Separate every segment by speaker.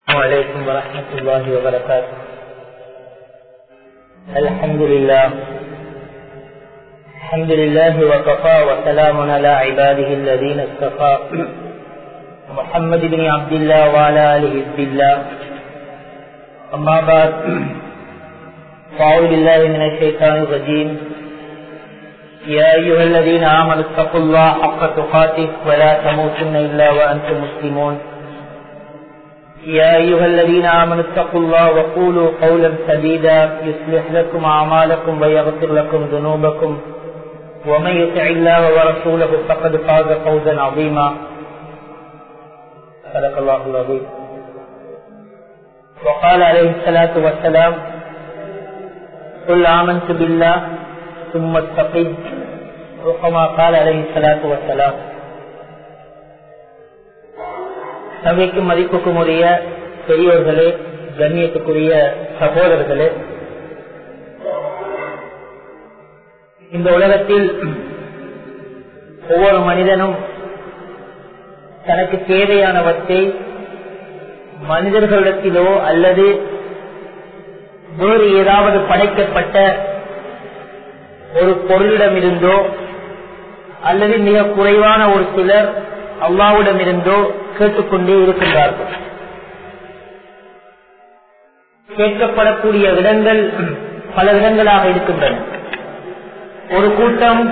Speaker 1: عليكم ورحمة الله وبركاته الحمد لله الحمد لله وكفى وسلام على عباده الذين اصطفى محمد بن عبد الله وعلى آله عبد الله أما بعد فأعوذ بالله من الشيطان الرجيم يا أيها الذين آمنوا اتقوا الله حق تقاته ولا تموتن إلا وأنتم مسلمون يا أيها الذين آمنوا اتقوا الله وقولوا قولا سديدا يصلح لكم أعمالكم ويغفر لكم ذنوبكم ومن يطع الله ورسوله فقد فاز فوزا عظيما صدق الله العظيم وقال عليه الصلاة والسلام قل آمنت بالله ثم استقم وكما قال عليه الصلاة والسلام சபைக்கும் மதிப்புக்கும் உரிய பெரியோர்களே கண்ணியத்துக்குரிய சகோதரர்களே இந்த உலகத்தில் ஒவ்வொரு மனிதனும் தனக்கு தேவையானவற்றை மனிதர்களிடத்திலோ அல்லது வேறு ஏதாவது படைக்கப்பட்ட ஒரு பொருளிடமிருந்தோ அல்லது மிக குறைவான ஒரு சிலர் அல்லாவிடமிருந்தோ கேட்டுக்கொண்டே இருக்கின்றார்கள் கேட்கப்படக்கூடிய இடங்கள் பல இடங்களாக இருக்கின்றன ஒரு கூட்டம்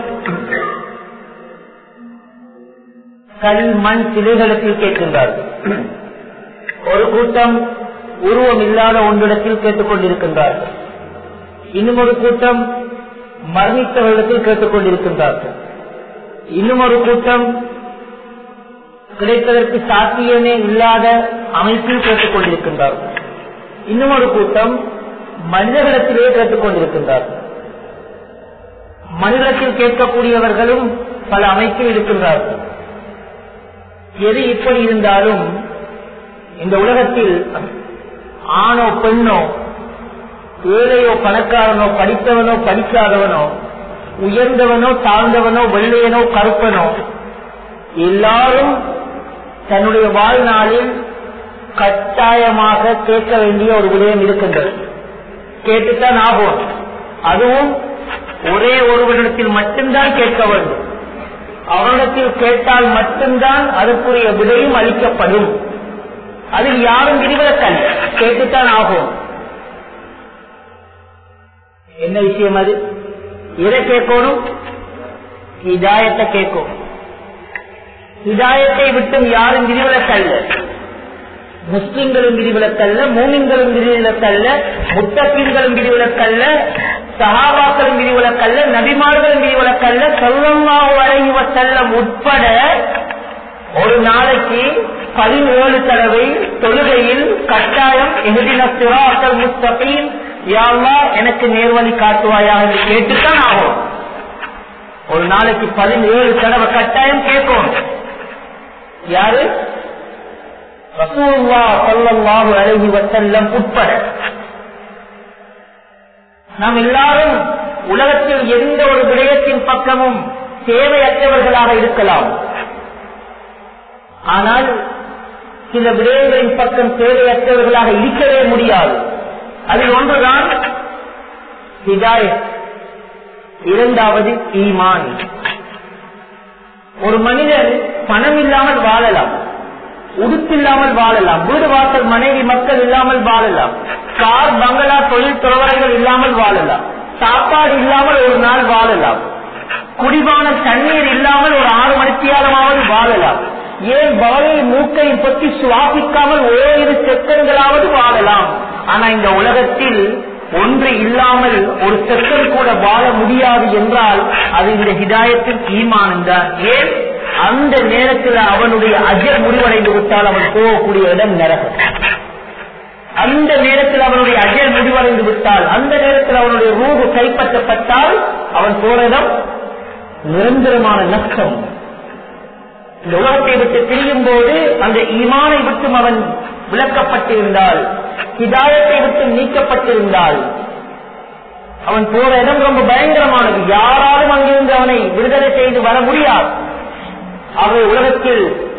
Speaker 1: கல் மண் சிலைகளத்தில் கேட்கின்றார்கள் ஒரு கூட்டம் உருவம் இல்லாத ஒன்றிடத்தில் கேட்டுக்கொண்டிருக்கின்றார்கள் இன்னும் ஒரு கூட்டம் மரணித்தவர்களிடத்தில் கேட்டுக்கொண்டிருக்கின்றார்கள் இன்னும் ஒரு கூட்டம் கிடைப்பதற்கு சாத்தியமே இல்லாத அமைப்பில் கேட்டுக் கொண்டிருக்கின்றார்கள் இன்னும் ஒரு கூட்டம் மனிதர்களிடத்திலே கேட்டுக் கொண்டிருக்கின்றார்கள் மனிதத்தில் கேட்கக்கூடியவர்களும் பல அமைப்பில் இருக்கின்றார்கள் எது இப்படி இருந்தாலும் இந்த உலகத்தில் ஆணோ பெண்ணோ ஏழையோ பணக்காரனோ படித்தவனோ படிக்காதவனோ உயர்ந்தவனோ தாழ்ந்தவனோ வெள்ளையனோ கருப்பனோ எல்லாரும் தன்னுடைய வாழ்நாளில் கட்டாயமாக கேட்க வேண்டிய ஒரு விடயம் இருக்கின்றது கேட்டுத்தான் ஆகும் அதுவும் ஒரே ஒருவரிடத்தில் மட்டும்தான் கேட்க வேண்டும் அவரிடத்தில் கேட்டால் மட்டும்தான் அதற்குரிய விடையும் அளிக்கப்படும் அதில் யாரும் விரிவதற்கல்ல கேட்டுத்தான் ஆகும் என்ன விஷயம் அது எதை கேட்கணும் இதாயத்தை கேட்கும் இதாயத்தை விட்டும் யாரும் விதிவிலக்கல்ல முஸ்லிம்களும் விதிவிலக்கல்ல மூமின்களும் விதிவிலக்கல்ல முத்தப்பீன்களும் விதிவிலக்கல்ல சகாபாக்களும் விதிவிலக்கல்ல நபிமார்களும் விதிவிலக்கல்ல சொல்லமாக வரைவ செல்லம் உட்பட ஒரு நாளைக்கு பதினேழு தடவை தொழுகையில் கட்டாயம் எதிரின சிராக்கள் முஸ்தபீன் யாவா எனக்கு நேர்வழி காட்டுவாயா என்று கேட்டுத்தான் ஆகும் ஒரு நாளைக்கு பதினேழு தடவை கட்டாயம் கேட்கும் யாரு ரசூல்லா சொல்லல்லாஹு அழகி வசல்லம் உட்பட நாம் எல்லாரும் உலகத்தில் எந்த ஒரு விடயத்தின் பக்கமும் தேவையற்றவர்களாக இருக்கலாம் ஆனால் சில விடயங்களின் பக்கம் தேவையற்றவர்களாக இருக்கவே முடியாது அதில் ஒன்றுதான் ஹிதாயத் இரண்டாவது ஈமான் ஒரு மனிதன் பணம் இல்லாமல் வாழலாம் உடுப்பில்லாமல் வாழலாம் வீடு வாசல் மனைவி மக்கள் இல்லாமல் வாழலாம் கார் பங்களா தொழில் துறவரங்கள் இல்லாமல் வாழலாம் சாப்பாடு இல்லாமல் ஒரு நாள் வாழலாம் குடிபான தண்ணீர் இல்லாமல் ஒரு ஆறு மணித்தியாலமாவது வாழலாம் ஏன் வாழை மூக்கை பற்றி சுவாசிக்காமல் ஓரிரு செக்கங்களாவது வாழலாம் ஆனா இந்த உலகத்தில் ஒன்று இல்லாமல் ஒரு செக்கல் கூட வாழ முடியாது என்றால் அது இந்த ஹிதாயத்தின் ஈமானம் தான் ஏன் அந்த நேரத்தில் அவனுடைய அஜர் முடிவடைந்து விட்டால் அவன் போகக்கூடிய இடம் நரகம் அந்த நேரத்தில் அவனுடைய அஜர் முடிவடைந்து விட்டால் அந்த நேரத்தில் அவனுடைய ரூபு கைப்பற்றப்பட்டால் அவன் போறதும் நிரந்தரமான நஷ்டம் இந்த உலகத்தை விட்டு பிரியும் போது அந்த ஈமானை விட்டும் அவன் விளக்கப்பட்டிருந்தால் ஹிதாயத்தை விட்டு நீக்கப்பட்டிருந்தால் அவன் போற இடம் ரொம்ப பயங்கரமானது யாராலும் அங்கிருந்து அவனை விடுதலை செய்து வர முடியாது ஆகவே உலகத்தில்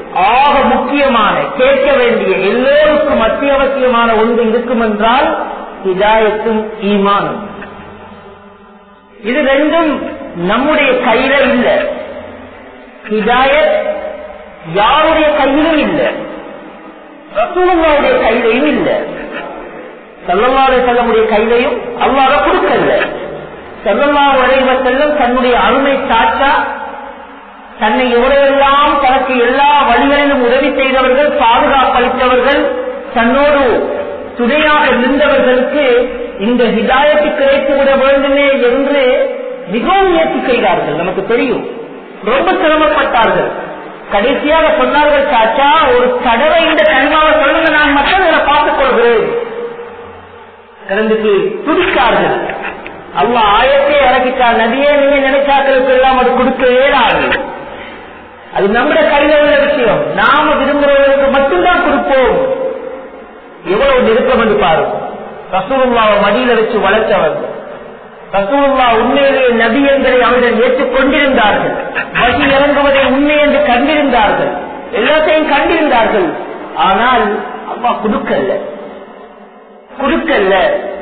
Speaker 1: ஆக முக்கியமான கேட்க வேண்டிய எல்லோருக்கும் அத்தியாவசியமான ஒன்று இருக்கும் என்றால் ஹிதாயத்தும் ஈமானும் இது ரெண்டும் நம்முடைய கையில இல்ல ஹிதாயத் யாருடைய கையிலும் இல்ல ரசூலுல்லாவுடைய கையிலையும் இல்ல செல்லல்லாவுடைய செல்லமுடைய கையிலையும் அல்லாத கொடுக்கல செல்லல்லா வரைவ செல்லம் தன்னுடைய அருமை சாச்சா தன்னை எவ்வளவெல்லாம் தனக்கு எல்லா வழிகளிலும் உதவி செய்தவர்கள் பாதுகாப்பளித்தவர்கள் தன்னோடு துணையாக நின்றவர்களுக்கு இந்த ஹிதாயத்து கிடைத்து விட வேண்டுமே என்று மிகவும் முயற்சி செய்தார்கள் நமக்கு தெரியும் ரொம்ப சிரமப்பட்டார்கள் கடைசியாக சொன்னார்கள் சாச்சா ஒரு தடவை இந்த கனிமாவை சொல்லுங்க நான் மற்றவர்களை பார்த்துக் கொள்கிறேன் கிடந்துக்கு துடித்தார்கள் அல்லா ஆயத்தே இறக்கிட்டார் நதியே நீங்க நினைச்சாக்களுக்கு எல்லாம் அது கொடுக்க இயலாது அது நம்முடைய கையில உள்ள விஷயம் நாம விரும்புறவர்களுக்கு மட்டும்தான் கொடுப்போம் எவ்வளவு நெருக்கம் என்று பாருங்க ரசூலுல்லாவை மடியில வச்சு வளர்த்தவர் ரசூலுல்லா உண்மையிலேயே நபி என்பதை அவர்கள் ஏற்றுக் கொண்டிருந்தார்கள் வகி இறங்குவதை உண்மை என்று கண்டிருந்தார்கள் எல்லாத்தையும் கண்டிருந்தார்கள் ஆனால் அம்மா கொடுக்கல கொடுக்கல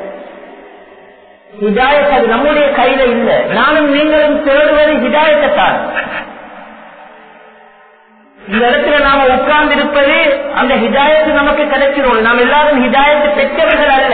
Speaker 1: ஹிதாயத் அது நம்முடைய கையில இல்ல நானும் நீங்களும் தேடுவது ஹிதாயத்தை தான் இந்த இடத்துல நாம உட்கார்ந்து இருப்பது அந்த ஹிதாயத்து நமக்கு கிடைக்கிறோம் நாம் எல்லாரும் ஹிதாயத்து பெற்றவர்கள் அல்ல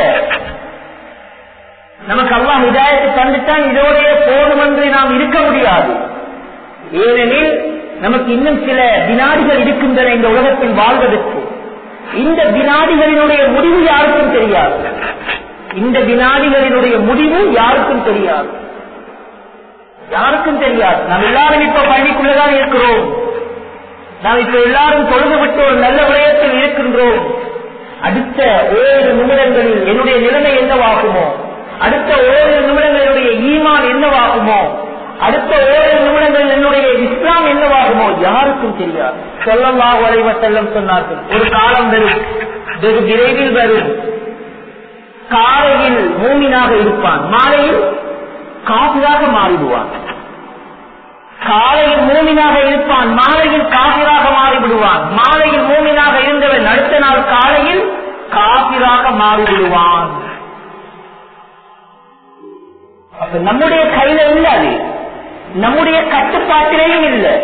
Speaker 1: நமக்கு அல்லா ஹிதாயத்தை தந்துட்டான் இதோடைய போதும் என்று நாம் இருக்க முடியாது ஏனெனில் நமக்கு இன்னும் சில வினாடிகள் இருக்கின்றன இந்த உலகத்தில் வாழ்வதற்கு இந்த வினாடிகளினுடைய முடிவு யாருக்கும் தெரியாது இந்த வினாடிகளினுடைய முடிவு யாருக்கும் தெரியாது யாருக்கும் தெரியாது நாம் எல்லாரும் இப்ப பள்ளிக்குள்ளதான் இருக்கிறோம் நாம் இப்ப எல்லாரும் தொழுது விட்டு ஒரு நல்ல விடயத்தில் இருக்கின்றோம் அடுத்த ஏழு நிமிடங்களில் என்னுடைய நிலைமை என்னவாகுமோ அடுத்த ஏழு நிமிடங்களுடைய ஈமான் என்னவாகுமோ அடுத்த ஏழு நிமிடங்கள் என்னுடைய இஸ்லாம் என்னவாகுமோ யாருக்கும் தெரியாது சொல்லலாம் வரைவ செல்லம் சொன்னார்கள் ஒரு காலம் வரும் வெகு விரைவில் வரும் காலையில் மூமினாக இருப்பான் மாலையில் காபிராக மாறிடுவான் காலையில் மூமினாக இருப்பான் மாலையில் காபிராக மாறிவிடுவான் மாலையில் மூமினாக இருந்தவன் அடுத்த நாள் காலையில் காபிராக மாறிவிடுவான் அப்ப நம்முடைய கையில இல்ல அது நம்முடைய கட்டுப்பாட்டிலேயும் இல்லை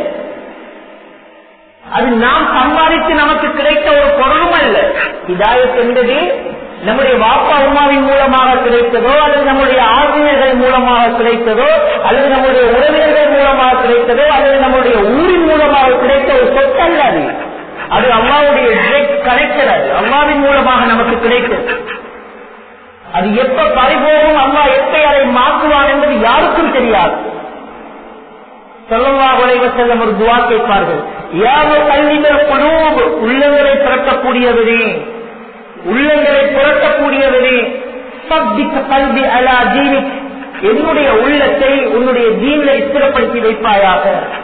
Speaker 1: அது நாம் சம்பாதித்து நமக்கு கிடைத்த ஒரு பொருளும் அல்ல இதாயத் என்பது நம்முடைய வாப்பா உமாவின் மூலமாக கிடைத்ததோ அல்லது நம்முடைய ஆசிரியர்கள் மூலமாக கிடைத்ததோ அல்லது நம்முடைய உறவினர்கள் மூலமாக கிடைத்ததோ அல்லது நம்முடைய ஊரின் மூலமாக கிடைத்த ஒரு சொத்து அல்ல அது அது அம்மாவுடைய கனெக்டர் அது அம்மாவின் மூலமாக நமக்கு கிடைத்தது அது எப்ப பறிபோகும் அம்மா எப்ப அதை மாற்றுவான் என்பது யாருக்கும் தெரியாது சொல்லவா உலக செல்லம் ஒரு துவா கேட்பார்கள் யாரோ கல்விகள் குழு உள்ளங்களை திரட்டக்கூடியவரே உள்ளங்களை புரட்டக்கூடியவரே சப்திக்க கல்வி அலா ஜீனி என்னுடைய உள்ளத்தை உன்னுடைய ஜீனில ஸ்திரப்படுத்தி வைப்பாயாக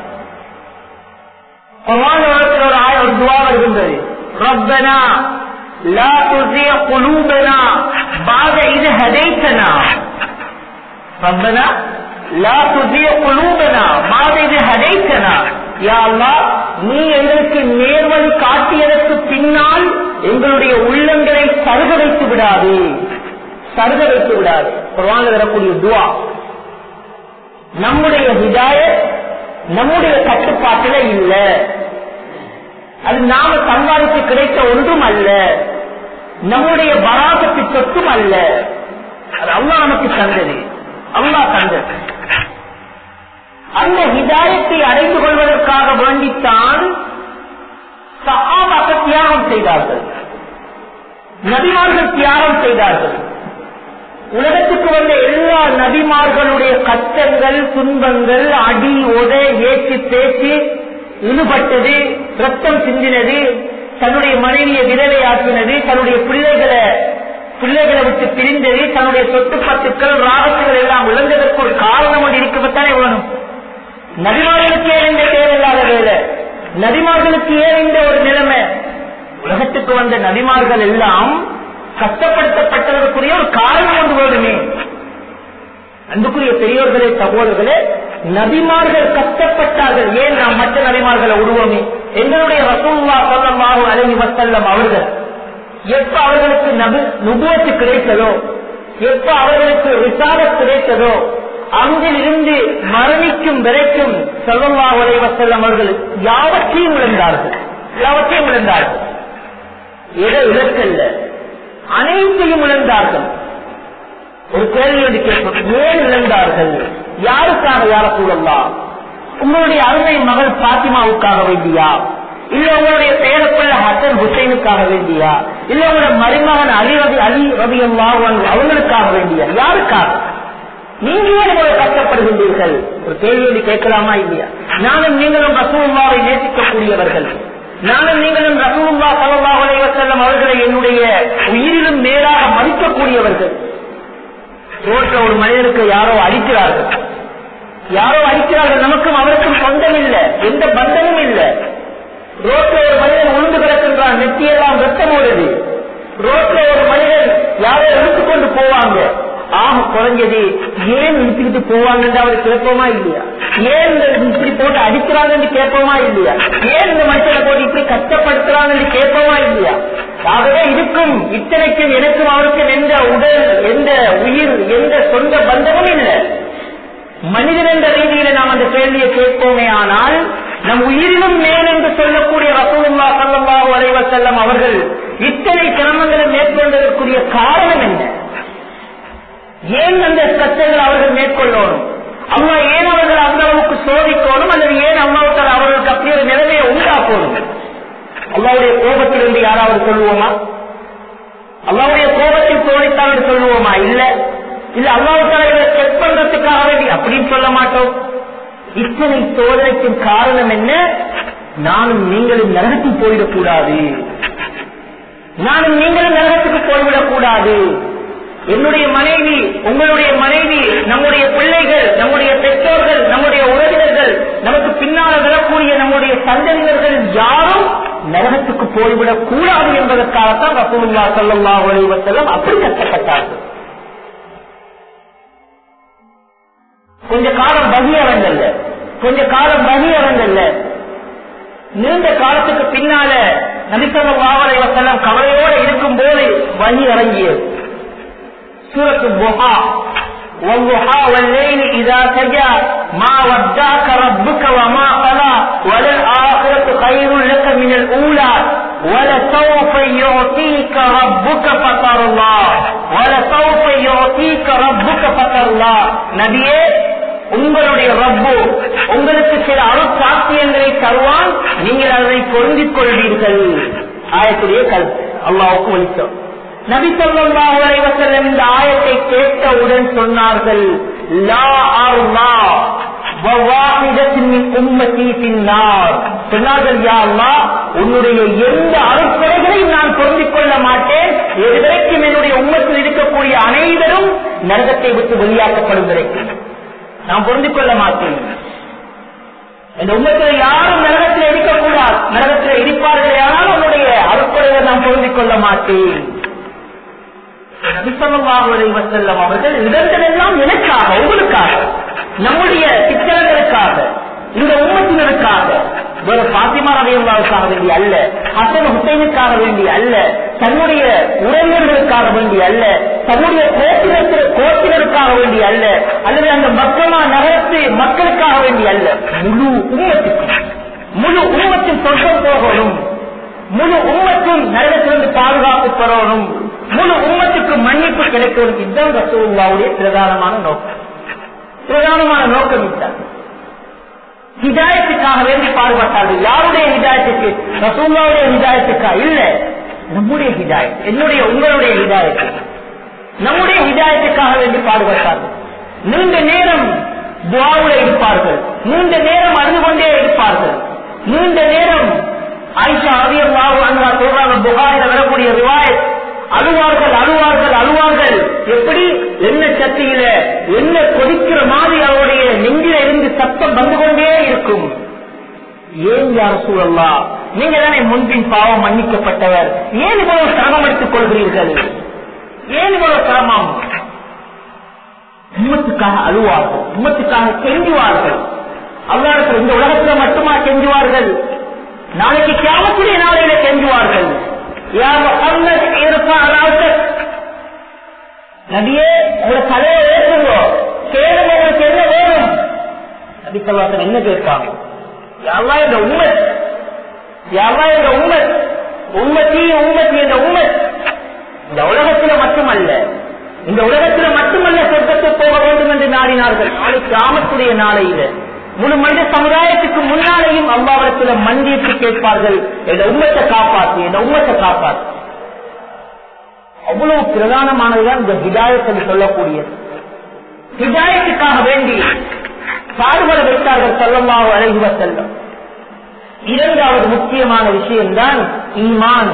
Speaker 1: ஒரு ஆய ஒரு துவா வருகின்றது ரப்பனா لا تزيغ قلوبنا بعد إذ هديتنا ربنا لا تزيغ قلوبنا بعد إذ هديتنا يا الله நீ எங்களுக்கு நேர்வழி காட்டியதற்கு பின்னால் எங்களுடைய உள்ளங்களை சருக வைத்து விடாது சருக வைத்து விடாது குர்ஆன்ல வரக்கூடிய துவா நம்முடைய ஹிதாயத் நம்முடைய கட்டுப்பாட்டில இல்ல அது நாம சம்பாதித்து கிடைத்த ஒன்றும் அல்ல நம்முடைய பராசத்து சொத்தும் அல்ல அது அல்லா நமக்கு தந்தது அல்லா தந்தது அந்த ஹிதாயத்தை அடைந்து கொள்வதற்காக வேண்டித்தான் சகாபாக்க தியாகம் செய்தார்கள் நபிமார்கள் தியாகம் செய்தார்கள் உலகத்துக்கு வந்த எல்லா நபிமார்களுடைய கஷ்டங்கள் துன்பங்கள் அடி உதை ஏற்றி பேச்சு இழுபட்டது ரத்தம் சிந்தினது தன்னுடைய மனைவியை விதவையாக்கினது தன்னுடைய பிள்ளைகளை பிள்ளைகளை விட்டு பிரிந்தது தன்னுடைய சொத்து பத்துக்கள் ராகத்துகள் எல்லாம் விளந்ததற்கு ஒரு காரணம் ஒன்று இருக்கப்பட்டானே வேணும் நபிமார்களுக்கு ஏன் இந்த தேவையில்லாத வேலை நபிமார்களுக்கு ஏன் இந்த ஒரு நிலைமை உலகத்துக்கு வந்த நபிமார்கள் எல்லாம் கஷ்டப்படுத்தப்பட்டதற்குரிய ஒரு காரணம் ஒன்று வேணுமே அன்புக்குரிய பெரியோர்களே சகோதரர்களே நபிமார்கள் கஷ்டப்பட்டார்கள் ஏன் நாம் மற்ற நபிமார்களை உருவமே எங்களுடைய ரசூல்லா சொல்லமாக அழகி வசல்லம் அவர்கள் எப்ப அவர்களுக்கு நபு நுபுவத்து கிடைத்ததோ எப்ப அவர்களுக்கு விசாரம் கிடைத்ததோ அங்கிலிருந்து மரணிக்கும் வரைக்கும் சொல்லல்லா உலக வசல்லம் அவர்கள் யாவற்றையும் இழந்தார்கள் யாவற்றையும் இழந்தார்கள் எதை இழக்கல்ல அனைத்தையும் இழந்தார்கள் ஒரு கேள்வி வந்து கேட்போம் ஏன் இழந்தார்கள் யாருக்காக யார சூழல்லாம் உங்களுடைய அருமை மகள் பாத்திமாவுக்காக வேண்டியா இல்ல உங்களுடைய பேரப்பிள்ள ஹசன் ஹுசைனுக்காக வேண்டியா இல்ல உங்களுடைய மருமகன் அலி ரவி அலி ரவி அவங்களுக்காக வேண்டியா யாருக்காக நீங்க ஏன் இவ்வளவு கஷ்டப்படுகின்றீர்கள் ஒரு கேள்வி கேட்கலாமா இல்லையா நானும் நீங்களும் ரசூல்லாவை நேசிக்கக்கூடியவர்கள் நானும் நீங்களும் ரசூல்லா சல்லா அலைவசல்லம் அவர்களை என்னுடைய உயிரிலும் நேராக மதிக்கக்கூடியவர்கள் ரோட்ல ஒரு மனிதருக்கு யாரோ அடிக்கிறார்கள் யாரோ அடிக்கிறார்கள் நமக்கும் அவருக்கும் சொந்தம் இல்லை எந்த பந்தமும் இல்லை ரோட்ல ஒரு மனிதன் உளுந்து கிடக்கின்றான் நெத்தியெல்லாம் ரத்தம் ஓடுது ரோட்ல ஒரு மனிதன் யாரோ இழுத்துக் கொண்டு போவாங்க ஆக குறைஞ்சது ஏன் இழுத்துக்கிட்டு போவாங்கன்னு அவர் கேட்போமா இல்லையா ஏன் இந்த இப்படி போட்டு அடிக்கிறாங்கன்னு கேட்போமா இல்லையா ஏன் இந்த மனுஷனை போட்டு இப்படி கஷ்டப்படுத்துறாங்கன்னு கேட்போமா இல்லையா ஆகவே இதுக்கும் இத்தனைக்கும் எனக்கும் அவருக்கும் எந்த உடல் எந்த உயிர் எந்த சொந்த பந்தமும் இல்லை மனிதன் என்ற ரீதியில நாம் அந்த கேள்வியை கேட்போமே ஆனால் நம் உயிரினும் மேல் என்று சொல்லக்கூடிய ரசூலுல்லா சல்லல்லாஹு அலைஹி வஸல்லம் அவர்கள் இத்தனை சிரமங்களை மேற்கொண்டதற்குரிய காரணம் என்ன ஏன் அந்த கஷ்டங்கள் அவர்கள் மேற்கொள்ளணும் அம்மா ஏன் அவர்கள் அந்த அளவுக்கு சோதிக்கணும் அல்லது ஏன் அம்மாவுக்கு அவர்களுக்கு அப்படி ஒரு நிலைமையை உண்டாக்கணும் அல்லாவுடைய கோபத்திலிருந்து யாராவது சொல்லுவோமா அல்லாவுடைய கோபத்தில் சோதித்தால் சொல்லுவோமா இல்ல இல்ல அல்லாவுக்கான இதை செக் பண்றதுக்காக வேண்டி அப்படின்னு சொல்ல மாட்டோம் இத்தனை சோதனைக்கும் காரணம் என்ன நானும் நீங்களும் நரகத்துக்கு போயிடக்கூடாது நானும் நீங்களும் நரகத்துக்கு போய்விடக் கூடாது என்னுடைய மனைவி உங்களுடைய மனைவி நம்முடைய பிள்ளைகள் நம்முடைய பெற்றோர்கள் நம்முடைய உறவினர்கள் நமக்கு பின்னால் வரக்கூடிய நம்முடைய சந்ததியினர்கள் யாரும் நரகத்துக்கு போய்விடக் கூடாது என்பதற்காகத்தான் ரசூலுல்லா ஸல்லல்லாஹு அலைஹி வஸல்லம் அப்படி கஷ்டப்பட்டார்கள் கொஞ்ச காலம் பகியவங்கல்ல கொஞ்ச காலம் பகியவங்கல்ல நீண்ட காலத்துக்கு பின்னால நபிசல்லம் வாவலை வசல்லம் கவலையோட இருக்கும் போது வழி இறங்கியது சூரத்து புஹா والضحى والليل إذا سجى ما ودعك ربك وما قلى وللآخرة خير لك من الأولى ولسوف يعطيك ربك فترضى ولسوف يعطيك ربك فترضى நபியே உங்களுடைய ரப்பு உங்களுக்கு சில அருட்சாத்தியங்களை தருவான் நீங்கள் அதனை பொருந்திக் கொள்வீர்கள் ஆயத்துடைய கருத்து அல்லாவுக்கு வலித்தோம் நபி சொல்லாஹு அலைவசல்லம் இந்த ஆயத்தை கேட்டவுடன் சொன்னார்கள் லா அர்மா சொன்னார்கள் உன்னுடைய எந்த அருட்கொலைகளையும் நான் பொருந்திக் கொள்ள மாட்டேன் எதுவரைக்கும் என்னுடைய உம்மத்தில் இருக்கக்கூடிய அனைவரும் நரகத்தை விட்டு வெளியாக்கப்படும் வரைக்கும் நான் பொருந்திக் கொள்ள மாட்டேன் இந்த உண்மத்தில் யாரும் நரகத்தில் இருக்கக்கூடாது நரகத்தில் இருப்பார்கள் ஆனால் உன்னுடைய அருட்கொலையை நான் பொருந்திக் கொள்ள மாட்டேன் செல்லம் அவர்கள் இடங்களெல்லாம் எனக்காக உங்களுக்காக நம்முடைய சித்திரங்களுக்காக இந்த உம்மத்தினருக்காக வேறு பாத்திமா ரவியுல்லாவுக்காக வேண்டிய அல்ல ஹசன் ஹுசைனுக்காக வேண்டிய அல்ல தன்னுடைய உறவினர்களுக்காக வேண்டிய அல்ல தன்னுடைய கோத்திரத்திற்கு கோத்தினருக்காக வேண்டிய அல்ல அல்லது அந்த மக்கமா நகரத்து மக்களுக்காக வேண்டிய அல்ல முழு உம்மத்துக்கும் முழு உம்மத்தின் சொர்க்கம் போகணும் முழு உம்மத்தும் நரகத்திலிருந்து பாதுகாப்பு பெறணும் முழு உம்மத்துக்கு மன்னிப்பு கிடைக்கணும் இதுதான் ரசூல்லாவுடைய பிரதானமான நோக்கம் பிரதானமான நோக்கம் இதுதான் ஹிதாயத்துக்காக வேண்டி பாடுபட்டார்கள் யாருடைய ஹிதாயத்துக்கு ரசூல்லாவுடைய ஹிதாயத்துக்கா இல்ல நம்முடைய ஹிதாயத் என்னுடைய உங்களுடைய ஹிதாயத்து நம்முடைய ஹிதாயத்துக்காக வேண்டி பாடுபட்டார்கள் நீண்ட நேரம் துவாவுல இருப்பார்கள் நீண்ட நேரம் அழுது கொண்டே இருப்பார்கள் நீண்ட நேரம் ஆயிஷா அவியல்லாவு அண்ணா சொல்றாங்க புகாரில வரக்கூடிய ரிவாயத் அழுவார்கள் அழுவார்கள் அழுவார்கள் எப்படி என்ன சக்தியில என்ன கொதிக்கிற மாதிரி அவருடைய நெஞ்சில இருந்து சத்தம் வந்து கொண்டே இருக்கும் ஏன் யார் சூழல்லா நீங்க தானே முன்பின் பாவம் மன்னிக்கப்பட்டவர் ஏன் இவ்வளவு சிரமம் எடுத்துக் கொள்கிறீர்கள் ஏன் இவ்வளவு சிரமம் உம்மத்துக்காக அழுவார்கள் உம்மத்துக்காக கெஞ்சுவார்கள் அல்லாருக்கு இந்த உலகத்துல மட்டுமா கெஞ்சுவார்கள் நாளைக்கு கியாமத்துடைய நாளையில கெஞ்சுவார்கள் யா முஹம்மத் இருப்பா ராவுத்தக். நபியே உங்க தலையை ஏற்றுங்கோ கேளுங்க உங்களுக்கு என்ன வேணும் நபி சொல்லாசன் என்ன கேட்பாங்க யாவா இந்த உம்மத் யாவா இந்த உம்மத் உம்மத்தி உம்மத்தி இந்த உம்மத் இந்த உலகத்துல மட்டுமல்ல இந்த உலகத்துல மட்டுமல்ல சொர்க்கத்துக்கு போக வேண்டும் என்று நாடினார்கள் நாளைக்கு ஆமத்துடைய நாளையில முழு மனித சமுதாயத்துக்கு முன்னாலேயும் அம்பாவரத்துல மண்டியிட்டு கேட்பார்கள் இந்த உம்மத்தை காப்பாற்று இந்த உம்மத்தை காப்பாற்று அவ்வளவு பிரதானமானதுதான் இந்த ஹிதாயத்தில் சொல்லக்கூடியது ஹிதாயத்துக்காக வேண்டி பாடுபட வைத்தார்கள் செல்லமாக அழகுவ செல்லம் இரண்டாவது முக்கியமான விஷயம்தான் ஈமான்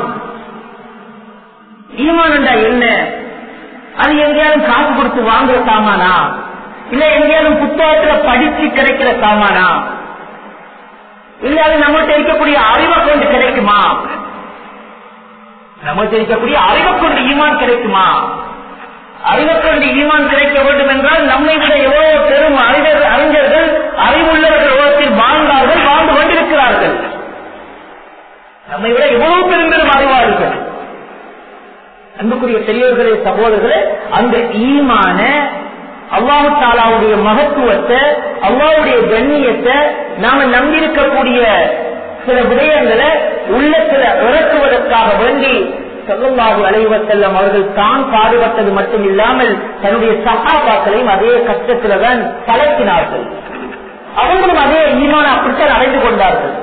Speaker 1: ஈமான் என்றா என்ன அது எங்கேயாலும் காசு கொடுத்து வாங்குற சாமானா இல்ல எங்கேயாலும் புத்தகத்துல படிச்சு கிடைக்கிற சாமானா இல்ல அது நம்மகிட்ட இருக்கக்கூடிய அறிவை கொண்டு கிடைக்குமா நம்மகிட்ட இருக்கக்கூடிய அறிவை கொண்டு ஈமான் கிடைக்குமா அறிவை கொண்டு ஈமான் கிடைக்க வேண்டும் என்றால் நம்மை விட எவ்வளவு பெரும் அறிஞர் அறிஞர்கள் அறிவுள்ளவர்கள் உலகத்தில் வாழ்ந்தார்கள் வாழ்ந்து கொண்டிருக்கிறார்கள் நம்மை விட எவ்வளவு பெரும் பெரும் அறிவாளிகள் அன்புக்குரிய பெரியவர்களே சகோதரர்களே அந்த ஈமான அல்லாஹு தாலாவுடைய மகத்துவத்தை அல்லாவுடைய கண்ணியத்தை நாம நம்பியிருக்கக்கூடிய சில விடயங்களை உள்ளத்துல இறக்குவதற்காக வேண்டி சொல்லல்லாஹு அலைவ செல்லம் அவர்கள் தான் பாடுபட்டது மட்டும் இல்லாமல் தன்னுடைய சகாபாக்களையும் அதே கஷ்டத்துலதான் கலக்கினார்கள் அவங்களும் அதே ஈமான அப்படித்தான் அடைந்து கொண்டார்கள்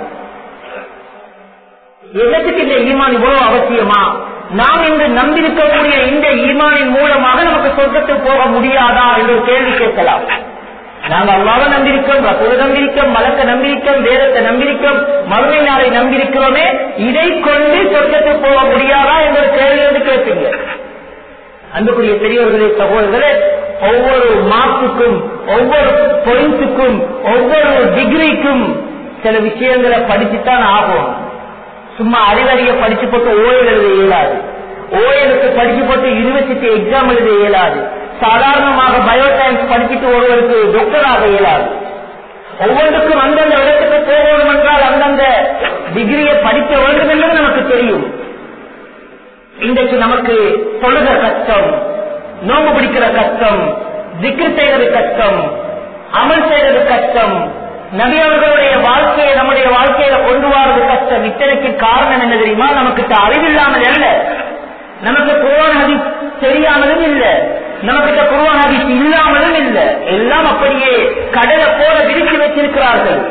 Speaker 1: எதற்கு இந்த ஈமான் இவ்வளவு அவசியமா நாம் இன்று நம்பியிருக்கக்கூடிய இந்த ஈமானின் மூலமாக நமக்கு சொர்க்கத்துக்கு போக முடியாதா என்று ஒரு கேள்வி கேட்கலாம் நாங்கள் அல்லாத நம்பியிருக்கோம் ரசூல நம்பியிருக்கோம் மலக்க நம்பியிருக்கோம் வேதத்தை நம்பியிருக்கோம் மறுமை நாளை நம்பியிருக்கிறோமே இதை கொண்டு சொர்க்கத்துக்கு போக முடியாதா என்ற ஒரு கேள்வி வந்து கேட்பீங்க அன்புக்குரிய பெரியவர்களே சகோதரர்களே ஒவ்வொரு மார்க்குக்கும் ஒவ்வொரு பொயிண்ட்டுக்கும் ஒவ்வொரு டிகிரிக்கும் சில விஷயங்களை படிச்சுத்தான் ஆகும் சும்மா அறிவறிய படிச்சு போட்டு ஓயல் எழுத இயலாது ஓயலுக்கு படிச்சு போட்டு யூனிவர்சிட்டி எக்ஸாம் எழுத இயலாது சாதாரணமாக பயோசயின்ஸ் படிச்சுட்டு ஒருவருக்கு டாக்டர் ஆக இயலாது ஒவ்வொன்றுக்கும் அந்தந்த இடத்துக்கு போக வேண்டும் என்றால் அந்தந்த டிகிரியை படிக்க வேண்டும் என்பது நமக்கு தெரியும் இன்றைக்கு நமக்கு தொழுக கஷ்டம் நோம்பு பிடிக்கிற கஷ்டம் திக்ரு செய்வது கஷ்டம் அமல் செய்வது கஷ்டம் நபி அவர்களுடைய வாழ்க்கையை நம்முடைய வாழ்க்கையில கொண்டு வரது கஷ்டம் இத்தனைக்கு காரணம் என்ன தெரியுமா நமக்கு அறிவில்லாமல் அல்ல நமக்கு குருவான் ஹதீஸ் தெரியாமலும் இல்ல நமக்கிட்ட குருவான் ஹதீஸ் இல்லாமலும் இல்ல எல்லாம் அப்படியே கடலை போல விரிச்சு வச்சிருக்கிறார்கள்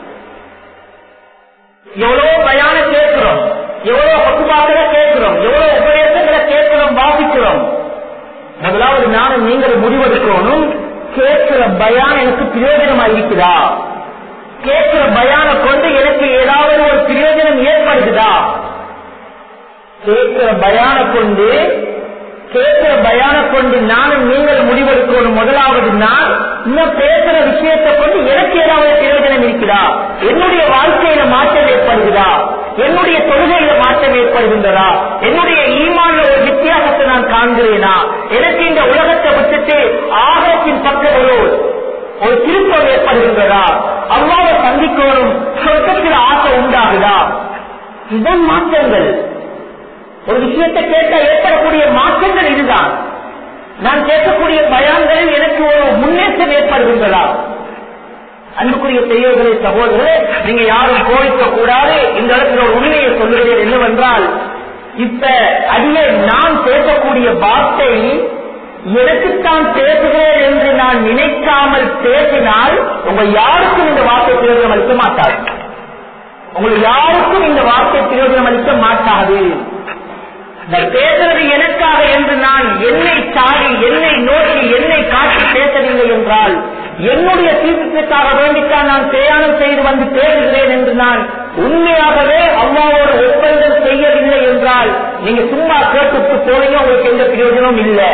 Speaker 1: எவ்வளவு பயான கேட்கிறோம் எவ்வளவு பக்குபாக்களை கேட்கிறோம் எவ்வளவு உபதேசங்களை கேட்கிறோம் வாசிக்கிறோம் முதலாவது நானும் நீங்கள் முடிவெடுக்கணும் கேட்கிற பயான் எனக்கு பிரயோஜனமா இருக்குதா கேட்கிற பயான கொண்டு எனக்கு ஏதாவது ஒரு பிரயோஜனம் ஏற்படுகுதா கேட்கிற பயான கொண்டு கேட்கிற பயான கொண்டு நானும் நீங்கள் முடிவெடுக்கணும் முதலாவது நான் இன்னும் பேசுற விஷயத்தை கொண்டு எனக்கு ஏதாவது பிரயோஜனம் இருக்குதா என்னுடைய வாழ்க்கையில மாற்றம் ஏற்படுகிறதா என்னுடைய தொழுகையில மாற்றம் ஏற்படுகின்றதா என்னுடைய ஈமான்ல ஒரு வித்தியாசத்தை நான் காண்கிறேனா எனக்கு இந்த உலகத்தை விட்டுட்டு ஆகத்தின் பக்கம் ஒரு ஒரு திருப்பம் ஏற்படுகின்றதா அவ்வாறு சந்திக்கணும் சொர்க்கத்தில் ஆசை உண்டாகுதா இதன் மாற்றங்கள் ஒரு விஷயத்தை கேட்க ஏற்படக்கூடிய மாற்றங்கள் இதுதான் நான் கேட்கக்கூடிய பயான்களில் எனக்கு ஒரு முன்னேற்றம் ஏற்படுகின்றதா அன்புக்குரிய பெரியவர்களே சகோதரர்களே நீங்க யாரும் கோவிக்க கூடாது இந்த இடத்துல ஒரு உண்மையை சொல்லுகிறேன் என்னவென்றால் இப்ப அடியே நான் பேசக்கூடிய வார்த்தை எனக்குத்தான் பேசுகிறேன் என்று நான் நினைக்காமல் பேசினால் உங்க யாருக்கும் இந்த வார்த்தை பிரயோஜனம் அளிக்க மாட்டாது உங்களுக்கு யாருக்கும் இந்த வார்த்தை பிரயோஜனம் அளிக்க மாட்டாது நான் பேசுறது எனக்காக என்று நான் என்னை சாடி என்னை நோக்கி என்னை காட்டி பேசவில்லை என்றால் என்னுடைய தீர்ப்புக்காக வேண்டித்தான் நான் பிரயாணம் செய்து வந்து பேசுகிறேன் என்று நான் உண்மையாகவே அம்மாவோடு ஒப்பந்தம் செய்யவில்லை என்றால் நீங்க சும்மா கேட்டுட்டு போனீங்க உங்களுக்கு எந்த பிரயோஜனமும் இல்லை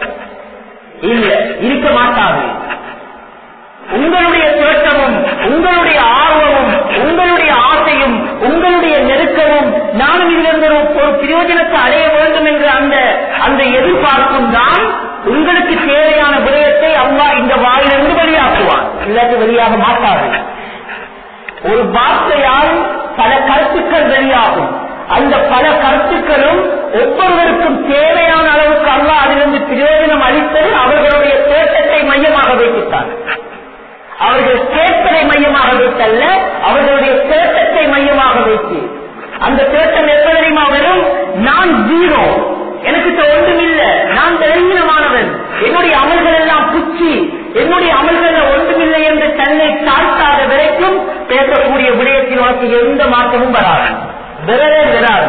Speaker 1: இல்ல இருக்க மாட்டாது உங்களுடைய தேட்டமும் உங்களுடைய ஆர்வமும் உங்களுடைய ஆசையும் உங்களுடைய நெருக்கமும் நானும் இதிலிருந்து ஒரு ஒரு பிரயோஜனத்தை அடைய வேண்டும் என்ற அந்த அந்த எதிர்பார்ப்பும் தான் உங்களுக்கு தேவையான விடயத்தை அம்மா இந்த வாயிலிருந்து வெளியாக்குவான் இல்லாட்டி வெளியாக மாட்டாது ஒரு வார்த்தையால் பல கருத்துக்கள் வெளியாகும் அந்த பல கருத்துக்களும் ஒவ்வொருவருக்கும் தேவையான அளவுக்கு அல்லா அதிலிருந்து பிரயோஜனம் அளித்தது அவர்களுடைய தேட்டத்தை மையமாக வைத்துத்தான் அவர்கள் கேட்பதை மையமாக வைத்தல்ல அவர்களுடைய தேட்டத்தை மையமாக வைத்து அந்த தேட்டம் எப்ப தெரியுமா வரும் நான் ஜீரோ எனக்கு ஒன்றும் இல்ல நான் தெளிவினமானவன் என்னுடைய அமல்கள் எல்லாம் புச்சி என்னுடைய அமல்கள் ஒன்றுமில்லை என்று தன்னை தாழ்த்தாத வரைக்கும் பேசக்கூடிய விடயத்தில் உனக்கு எந்த மாற்றமும் வராது விரவே வராது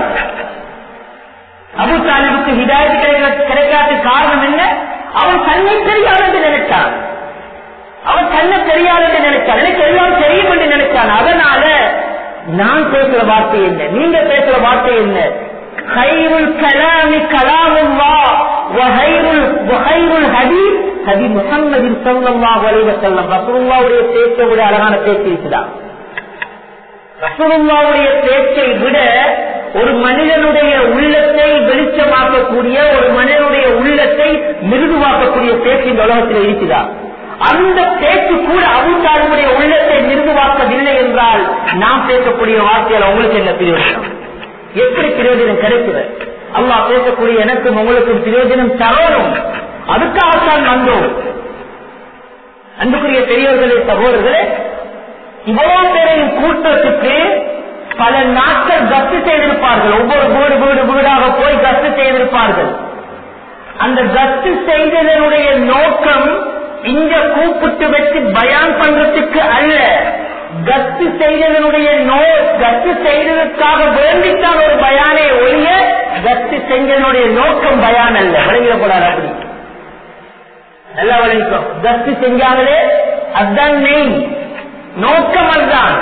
Speaker 1: அபு தாலிபுக்கு ஹிதாயத்து கிடைக்க கிடைக்காத காரணம் என்ன அவன் தன்னை தெரியாது என்று நினைத்தான் அவன் தன்னை தெரியாது என்று நினைச்சான் எனக்கு எல்லாம் தெரியும் என்று நினைச்சான் அதனால நான் பேசுற வார்த்தை என்ன நீங்க பேசுற வார்த்தை என்ன கைருள் கலாமி கலாமுல்லா வஹைருல் வஹைருல் ஹதீஸ் ஹதி முகம்மதின் ஸல்லல்லாஹு அலைஹி வஸல்லம் ரசூலுல்லாஹ்வுடைய பேச்சை விட அழகான பேச்சு இருக்குதான் ரசூலுல்லாஹ்வுடைய பேச்சை விட ஒரு மனிதனுடைய உள்ளத்தை வெளிச்சமாக்கக்கூடிய ஒரு மனிதனுடைய உள்ளத்தை மிருதுவாக்கக்கூடிய பேச்சு இந்த உலகத்தில் இருக்குதா அந்த பேச்சு கூட அவுத்தாளுடைய உள்ளத்தை மிருதுவாக்கவில்லை என்றால் நாம் பேசக்கூடிய வார்த்தையால் உங்களுக்கு என்ன பிரயோஜனம் எப்படி பிரயோஜனம் கிடைக்கிறது அல்லாஹ் பேசக்கூடிய எனக்கும் உங்களுக்கும் பிரயோஜனம் தரணும் அதுக்காகத்தான் வந்தோம் அன்புக்குரிய பெரியவர்களே சகோதரர்களே இவ்வளவு பேரையும் கூட்டத்துக்கு பல நாட்கள் கத்து செய்திருப்பார்கள் ஒவ்வொரு வீடு வீடு வீடாக போய் கத்து செய்திருப்பார்கள் அந்த கத்து செய்ததனுடைய நோக்கம் இங்க கூப்பிட்டு வச்சு பயான் பண்றதுக்கு அல்ல கத்து செய்ததனுடைய நோ கத்து செய்ததற்காக வேண்டித்தான் ஒரு பயானை ஒழிய கத்து செஞ்சதனுடைய நோக்கம் பயான் அல்ல விளங்கிடக்கூடாது அப்படி நல்லா விளங்கிக்கும் கத்து செஞ்சாங்களே அதுதான் மெயின் நோக்கம் அதுதான்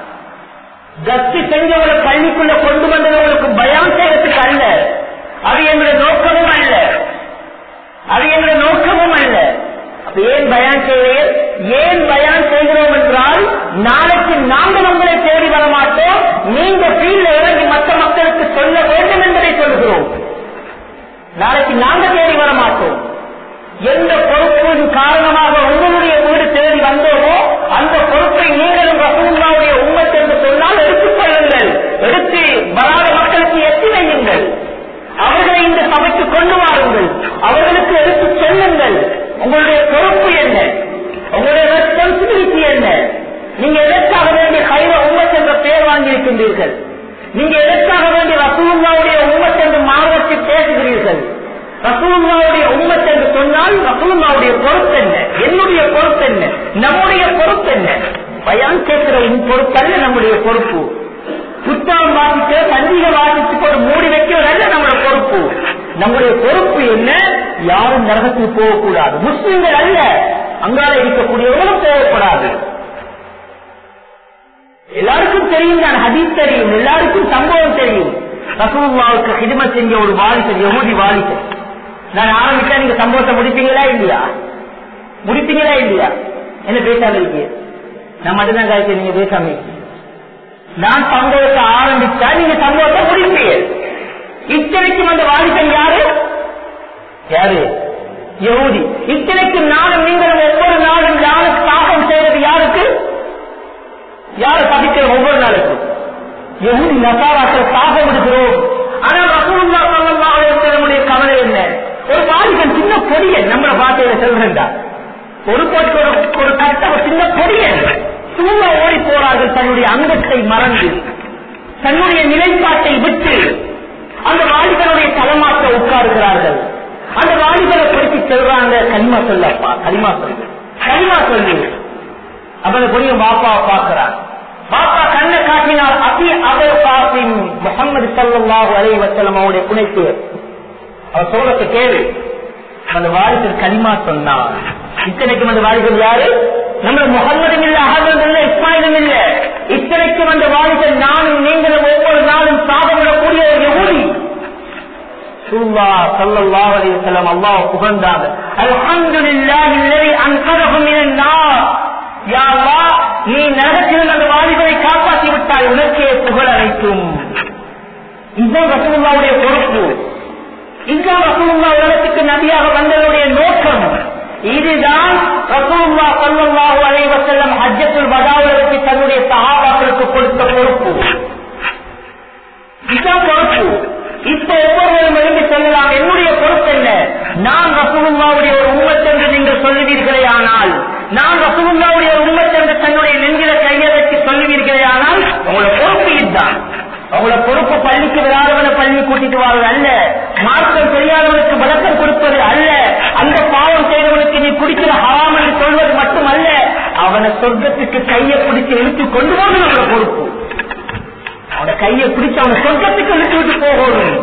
Speaker 1: கத்து செஞ்சவங்களை பள்ளிக்குள்ள கொண்டு வந்தவங்களுக்கு பயம் செய்யறதுக்கு அல்ல அது எங்களுடைய நோக்கமும் அல்ல அது எங்களுடைய நோக்கமும் அல்ல அப்ப ஏன் பயான் செய்கிறேன் ஏன் பயான் செய்கிறோம் என்றால் நாளைக்கு நாங்கள் உங்களை தேடி வர மாட்டோம் நீங்க ஃபீல்ட்ல இறங்கி மற்ற மக்களுக்கு சொல்ல வேண்டும் என்பதை சொல்கிறோம் நாளைக்கு நாங்க தேடி வர மாட்டோம் எந்த பொறுப்பின் காரணமாக உங்களுடைய வீடு தேடி வந்தோமோ அந்த பொறுப்பை நீங்களும் ரசூல்லாவுடைய உண்மத் என்று சொன்னால் எடுத்துக் கொள்ளுங்கள் எடுத்து வராத மக்களுக்கு எத்தி வையுங்கள் அவர்களை இந்த சபைக்கு கொண்டு வாருங்கள் அவர்களுக்கு எடுத்து செல்லுங்கள் உங்களுடைய பொறுப்பு என்ன உங்களுடைய ரெஸ்பான்சிபிலிட்டி என்ன நீங்க எதற்காக வேண்டிய கைர உம்மத் என்ற பெயர் வாங்கியிருக்கின்றீர்கள் நீங்க எதற்காக வேண்டிய ரசூல்லாவுடைய உம்மத் என்று மாறுவச்சு பேசுகிறீர்கள் ரசூலுல்லாவுடைய உம்மத் என்று சொன்னால் ரசூலுல்லாவுடைய பொறுப்பு என்ன என்னுடைய பொறுப்பு என்ன நம்முடைய பொறுப்பு என்ன பயான் கேட்கிற உன் பொறுப்பல்ல நம்முடைய பொறுப்பு புத்தகம் வாசித்து சந்திக வாசித்து ஒரு மூடி வைக்கிறதல்ல நம்முடைய பொறுப்பு நம்முடைய பொறுப்பு என்ன யாரும் நரகத்துக்கு போகக்கூடாது முஸ்லிம்கள் அல்ல அங்கால இருக்கக்கூடியவர்களும் போகக்கூடாது எல்லாருக்கும் தெரியும் தான் ஹதீஸ் தெரியும் எல்லாருக்கும் சம்பவம் தெரியும் ரசூல்லாவுக்கு ஹிதம செஞ்ச ஒரு வாலிசர் யகுதி வாலிசர் நான் ஆரம்பிச்சா நீங்க சம்பவத்தை முடிப்பீங்களா இல்லையா முடிப்பீங்களா இல்லையா என்ன பேசாம இருக்கீங்க நான் மட்டும்தான் காய்ச்சி நீங்க பேசாம இருக்கீங்க. நான் சம்பவத்தை ஆரம்பிச்சா நீங்க சம்பவத்தை முடிப்பீங்க இத்தனைக்கும் அந்த வாலிபன் யாரு யாரு யகுதி இத்தனைக்கும் நானும் நீங்களும் ஒவ்வொரு நாளும் யாருக்கு தாக்கம் செய்யறது யாருக்கு யாரை சபிக்கிற ஒவ்வொரு நாளுக்கும் யகுதி நசாராக்கள் தாகம் எடுக்கிறோம் ஆனால் ரசூலுல்லா ஸல்லல்லாஹு அலைஹி வஸல்லமுடைய கவலை என்ன ஒரு வாலிபன் சின்ன பொடியன் நம்மள பாட்டையில செல்றா ஒரு போட்டு ஒரு ஒரு கட்ட ஒரு சின்ன பொடியன் சும்மா ஓடி போறார்கள் தன்னுடைய அங்கத்தை மறந்து தன்னுடைய நிலைப்பாட்டை விட்டு அந்த வாலிபனுடைய தலைமாற்ற உட்காருகிறார்கள் அந்த வாலிபனை குறித்து செல்றாங்க கனிமா சொல்லப்பா கனிமா சொல்லு கனிமா சொல்லு அப்ப அந்த பொடிய பாப்பாவை பார்க்கிறான் பாப்பா கண்ணை காட்டினார் அபி அபல் காசிம் முகமது சல்லாஹூ அலைஹி வஸல்லம் அவருடைய புனைப்பு அவர் சொல்றத கேளு அந்த வாலிபர் கனிமா சொன்னார் இத்தனைக்கும் அந்த வாலிபர் யாரு நம்ம முகம்மதும் இல்ல அகமதும் இல்ல இஸ்மாயிலும் இல்ல இத்தனைக்கும் அந்த வாலிபர் நானும் நீங்களும் ஒவ்வொரு நாளும் சாதமிடக்கூடிய ஒரு ஊழி சூல்லா சல்லல்லாஹு அலைஹி வஸல்லம் அல்லாஹ் புகழ்ந்தாங்க அல்ஹம்துலில்லாஹி அல்லதி அன்கதஹு மினன் நார் யா அல்லாஹ் நீ நரகத்தில் அந்த வாலிபரை காப்பாற்றி விட்டாய் உனக்கே புகழ் அனைத்தும் இதுதான் ரசூலுல்லாவுடைய பொறுப்பு இதுதான் ரசூலுல்லா உலகத்துக்கு நபியாக வந்ததனுடைய நோக்கம் இதுதான் ரசூலுல்லா ஸல்லல்லாஹு அலைஹி வஸல்லம் ஹஜ்ஜத்துல் வதாவுல வச்சு தன்னுடைய சஹாபாக்களுக்கு கொடுத்த பொறுப்பு இதுதான் பொறுப்பு இப்ப ஒவ்வொருவரும் எழுந்து சொல்லலாம் என்னுடைய பொறுப்பு என்ன நான் ரசகுல்லாவுடைய ஒரு உம்மத் என்று நீங்கள் சொல்லுவீர்களே ஆனால் நான் ரசகுல்லாவுடைய ஒரு உம்மத் என்று தன்னுடைய நெஞ்சில கையை வச்சு சொல்லுவீர்களே ஆனால் உங்களோட பொறுப்பு இதுதான் உங்களோட பொறுப்பு பள்ளிக்கு வராதவனை பள்ளி கூட்டிட்டு வாழ்வது அல்ல மார்க்கம் தெரியாதவனுக்கு விளக்கம் கொடுப்பது அல்ல அந்த பாவம் செய்தவனுக்கு நீ குடிக்கிற ஹராம் என்று சொல்வது மட்டுமல்ல அவனை சொர்க்கத்துக்கு கையை பிடிச்சு இழுத்து கொண்டு போவது உங்களோட பொறுப்பு அவன கையை பிடிச்சு அவனை சொர்க்கத்துக்கு இழுத்து விட்டு போகணும்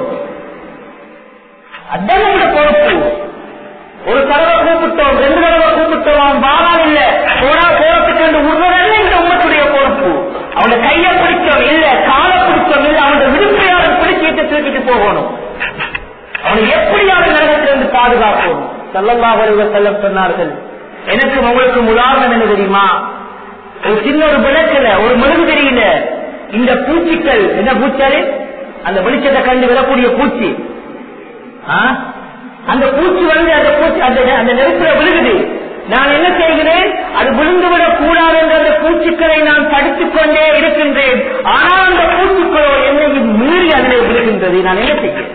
Speaker 1: அதான் உங்களோட பொறுப்பு ஒரு தடவை கூப்பிட்டோம் ரெண்டு தடவை கூப்பிட்டோம் அவன் வாரான் இல்ல போனா போறதுக்கு என்று உருவதல்ல இந்த உம்மத்துடைய பொறுப்பு அவன கையை பிடிச்சோம் இல்ல காலை பிடிச்சோம் இல்ல அவனோட விருப்பையாளர் பிடிச்சிட்டு தூக்கிட்டு போகணும் அவனை எப்படியாவது நரகத்திலிருந்து பாதுகாக்கணும் செல்லல்லா வருவர் செல்ல சொன்னார்கள் எனக்கு உங்களுக்கு உதாரணம் என்ன தெரியுமா ஒரு சின்ன ஒரு விளக்குல ஒரு மெழுகு தெரியல இந்த பூச்சிக்கள் என்ன பூச்சாரு அந்த வெளிச்சத்தை கண்டு விடக்கூடிய பூச்சி ஆ? அந்த பூச்சி வந்து அந்த பூச்சி அந்த அந்த நெருப்புல விழுகுது நான் என்ன செய்கிறேன் அது விழுந்துவிடக் கூடாது என்ற அந்த பூச்சிக்களை நான் படித்துக் கொண்டே இருக்கின்றேன் ஆனால் அந்த பூச்சிக்களோ என்னையும் மீறி அதிலே விழுகின்றது நான் என்ன செய்கிறேன்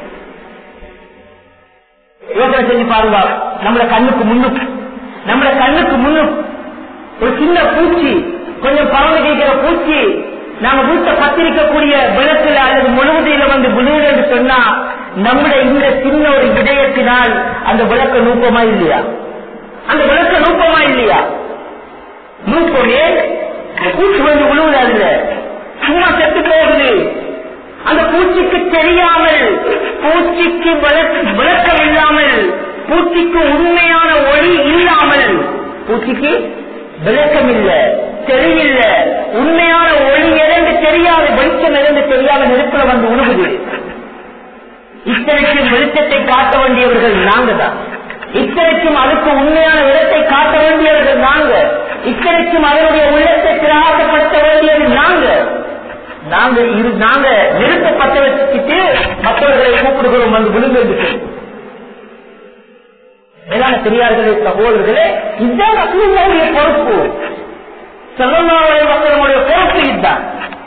Speaker 1: யோசனை செஞ்சு பாருங்க நம்மள கண்ணுக்கு முன்னுக்கு நம்மள கண்ணுக்கு முன்னுக்கு ஒரு சின்ன பூச்சி கொஞ்சம் பறந்து கேட்கிற பூச்சி நாங்க வீட்டை பத்திரிக்கக்கூடிய விளக்குல அல்லது முழுவதில வந்து விழுது என்று சொன்னா நம்முடைய இந்த சின்ன ஒரு விடயத்தினால் அந்த விளக்க நூப்பமா இல்லையா அந்த விளக்க நூப்பமா இல்லையா நூப்பமே பூச்சி வந்து விழுவுது அதுல சும்மா செத்து போகுது அந்த பூச்சிக்கு தெரியாமல் பூச்சிக்கு விளக்க- விளக்கம் இல்லாமல் பூச்சிக்கு உண்மையான ஒளி இல்லாமல் பூச்சிக்கு விளக்கம் இல்ல தெரியல உண்மையான ஒளி எதென்று தெரியாது வெளிச்சம் எதென்று தெரியாத நெருப்புல வந்து உருகுது இத்தனைக்கும் வெளிச்சத்தை காட்ட வேண்டியவர்கள் நாங்க தான் இத்தனைக்கும் அதுக்கு உண்மையான இடத்தை காட்ட வேண்டியவர்கள் நாங்க இத்தனைக்கும் அதனுடைய உள்ளத்தை திராசப்படுத்த வேண்டியது நாங்க நாங்க இரு நாங்க நெருப்பை பத்த வச்சுக்கிட்டு மற்றவர்களை கூப்பிடுகிறோம் வந்து விழுந்து என்று சொல்லி. மேலான பெரியார்களே சகோதரர்களே இதுதான் ரசூலுல்லாஹுடைய பொறுப்பு செல்லல்லாவுடைய மக்களுடைய பொறுப்பு இதுதான்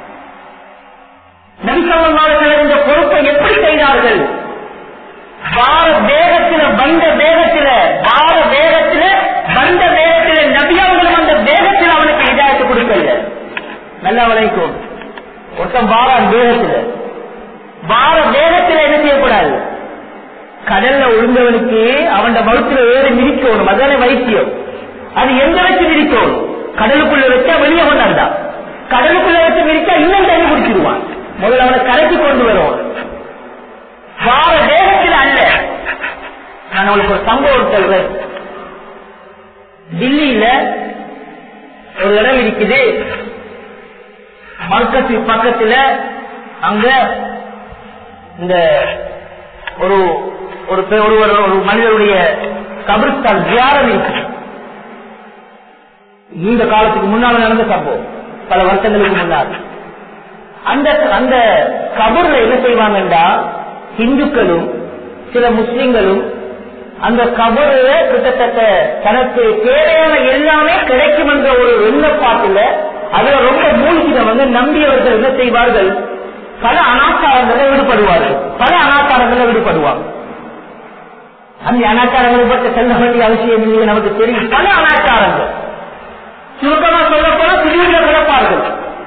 Speaker 1: நபிசல்லாவுடைய இந்த பொறுப்பை எப்படி செய்தார்கள் வார வேகத்தில வந்த வேகத்தில வார வேகத்தில வந்த வேகத்தில நபியாவுகள் வந்த வேகத்தில் அவனுக்கு இதாயத்து கொடுக்கல நல்லா வளைக்கும் ஒருத்தன் வாரான் வேகத்துல வார வேகத்துல என்ன செய்யக்கூடாது கடல்ல விழுந்தவனுக்கு அவன் மருத்துல ஏறி மிதிக்கணும் அதானே வைத்தியம் அது எங்க வச்சு மிதிக்கணும் கடலுக்குள்ள வச்சா வெளியே கொண்டாண்டா கடலுக்குள்ள வச்சு மிதிச்சா இன்னும் தண்ணி குடிச்சிருவான் முதல்ல அவனை கரைச்சி கொண்டு வருவான் வார வேகத்தில் அல்ல நான் உங்களுக்கு ஒரு சம்பவம் சொல்றேன் டில்லியில ஒரு இடம் இருக்குது மர்க்கத்து பக்கத்துல அங்க இந்த ஒரு ஒரு பெ- ஒருவர் ஒரு மனிதருடைய கபிரிஸ்தான் தியாரம் இருக்கு நீண்ட காலத்துக்கு முன்னால் நடந்த சம்பவம் பல வருஷங்களுக்கு முன்னால் அந்த அந்த கபூர்ல என்ன செய்வாங்கன்றா இந்துக்களும் சில முஸ்லிம்களும் அந்த கபூர்ல கிட்டத்தட்ட தனக்கு தேவையான எல்லாமே கிடைக்கும் என்ற ஒரு எண்ணப்பாட்டுல அதுல ரொம்ப மூழ்கினவங்க நம்பியவர்கள் என்ன செய்வார்கள் பல அனாச்சாரங்களில் ஈடுபடுவார்கள் பல அனாச்சாரங்களில் ஈடுபடுவாங்க அந்த அனாச்சாரங்களை பற்றி செல்ல வேண்டிய அவசியம் இல்லை நமக்கு தெரியும் பல அனாச்சாரங்கள் சுருக்கமா சொல்ல போனா திடீர்னு கிடப்பார்கள்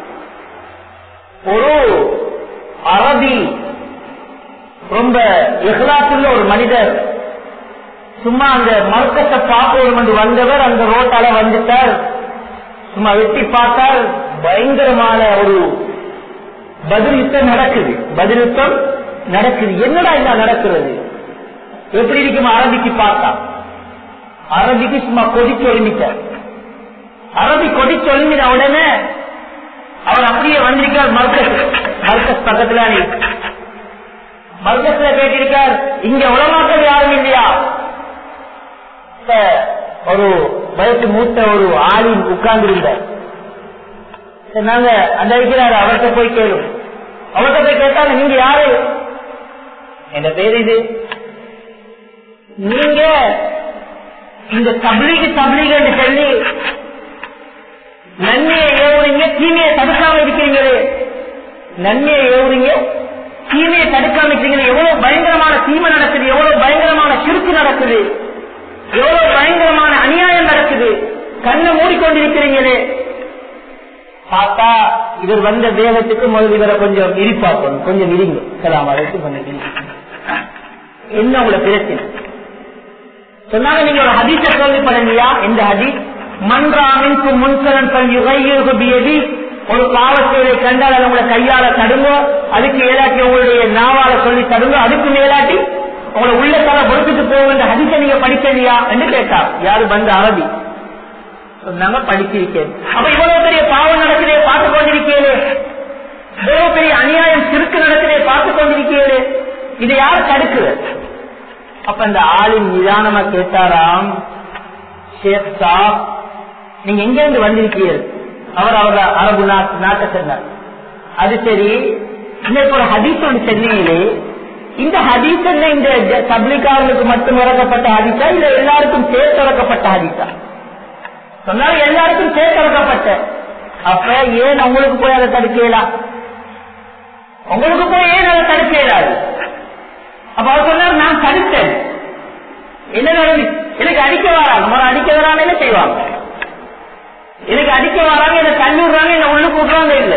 Speaker 1: ஒரு அரபி ரொம்ப இஹ்லாசுள்ள ஒரு மனிதர் சும்மா அந்த மர்க்கத்தை பார்க்கணும் என்று வந்தவர் அந்த ரோட்டால வந்துட்டார் சும்மா வெட்டி பார்த்தால் பயங்கரமான ஒரு பதில் யுத்தம் நடக்குது பதில் யுத்தம் நடக்குது என்னடா இந்த நடக்கிறது எப்படி இருக்கும் அரபிக்கு பார்த்தா அரபிக்கு சும்மா கொதிச்சு ஒழுங்கிட்டார் அரபி கொதிச்சு ஒழுங்கின உடனே அவர் அப்படியே வந்திருக்கார் மர்க்கஸ் மர்க்கஸ் பக்கத்துல நீ மர்க்கஸ்ல கேட்டிருக்கார் இங்க உலமாக்கள் யாரும் இல்லையா இப்ப ஒரு வயசு மூத்த ஒரு ஆளின் உட்கார்ந்து நாங்க அந்த இருக்கிறாரு அவர்கிட்ட போய் கேளும் அவர்கிட்ட போய் கேட்டாங்க நீங்க யாரு என் பேர் இது நீங்க இந்த தபிலிக்கு தபிலிக்கு சொல்லி நன்மையை ஏவுறீங்க தீமையை தடுக்காம இருக்கிறீங்களே நன்மையை ஏவுறீங்க தீமையை தடுக்காம இருக்கீங்க எவ்வளவு பயங்கரமான தீமை நடக்குது எவ்வளவு பயங்கரமான சிறுக்கு நடக்குது எவ்வளவு பயங்கரமான அநியாயம் நடக்குது கண்ணை மூடிக்கொண்டிருக்கிறீங்களே பார்த்தா இவர் வந்த தேகத்துக்கு முதல் இவரை கொஞ்சம் இடிப்பாக்கணும் கொஞ்சம் இடிங்க சலாம் அழைத்து கொஞ்சம் இடிங்க. என்ன உங்களை பிரச்சனை சொன்னாங்க நீங்க ஒரு ஹதீஸ கேள்விப்படலையா இந்த ஹதீஸ் மன்றாமின்கு முன்சலன் பல் யுகையுகு பியதி ஒரு பாவச்செயலை கண்டால் அதை உங்களை கையால தடுங்கோ அதுக்கு ஏலாட்டி உங்களுடைய நாவால சொல்லி தடுங்கோ அதுக்கு மேலாட்டி உங்களை உள்ளத்தால பொறுத்துட்டு போகின்ற ஹதீஸை நீங்க படிக்கலையா என்று கேட்டார் யாரு வந்த அரபி சொன்னாங்க படிச்சிருக்கேன் அப்ப இவ்வளவு பெரிய பாவம் நடக்குதே பார்த்து கொண்டிருக்கேனே இவ்வளவு பெரிய அநியாயம் சிறுக்கு நடக்குதே பார்த்து கொண்டிருக்கேனே இதை யார் தடுக்குது அப்ப இந்த ஆளின் நிதானமா கேட்டாராம் ஷேக் சாப் நீங்க எங்க இருந்து வந்திருக்கீர்கள் அவர் அவர் அரபு நாட்டு நாட்டை சேர்ந்தார் அது சரி இன்னைக்கு ஒரு ஹதீஸ் ஒன்று சென்னையிலே இந்த ஹதீஸ் என்ன இந்த ஜ- தப்லீகாரர்களுக்கு மட்டும் இறக்கப்பட்ட ஹதீஸா இல்ல எல்லாருக்கும் சேர்த்து இறக்கப்பட்ட ஹதீஸா சொன்னாங்க எல்லாருக்கும் சேர்த்து இறக்கப்பட்ட அப்ப ஏன் உங்களுக்கு போய் அதை தடுக்கலாம் உங்களுக்கு போய் ஏன் அதை தடுக்க இயலாது அப்ப அவர் சொன்னார் நான் தடுத்தேன் என்ன நடந்து எனக்கு அடிக்க வராங்க மரம் அடிக்க வராங்க என்ன செய்வாங்க எனக்கு அடிக்க வராங்க என்ன தண்ணி விடுறாங்க என்ன உள்ள கூட்டுறாங்க இல்ல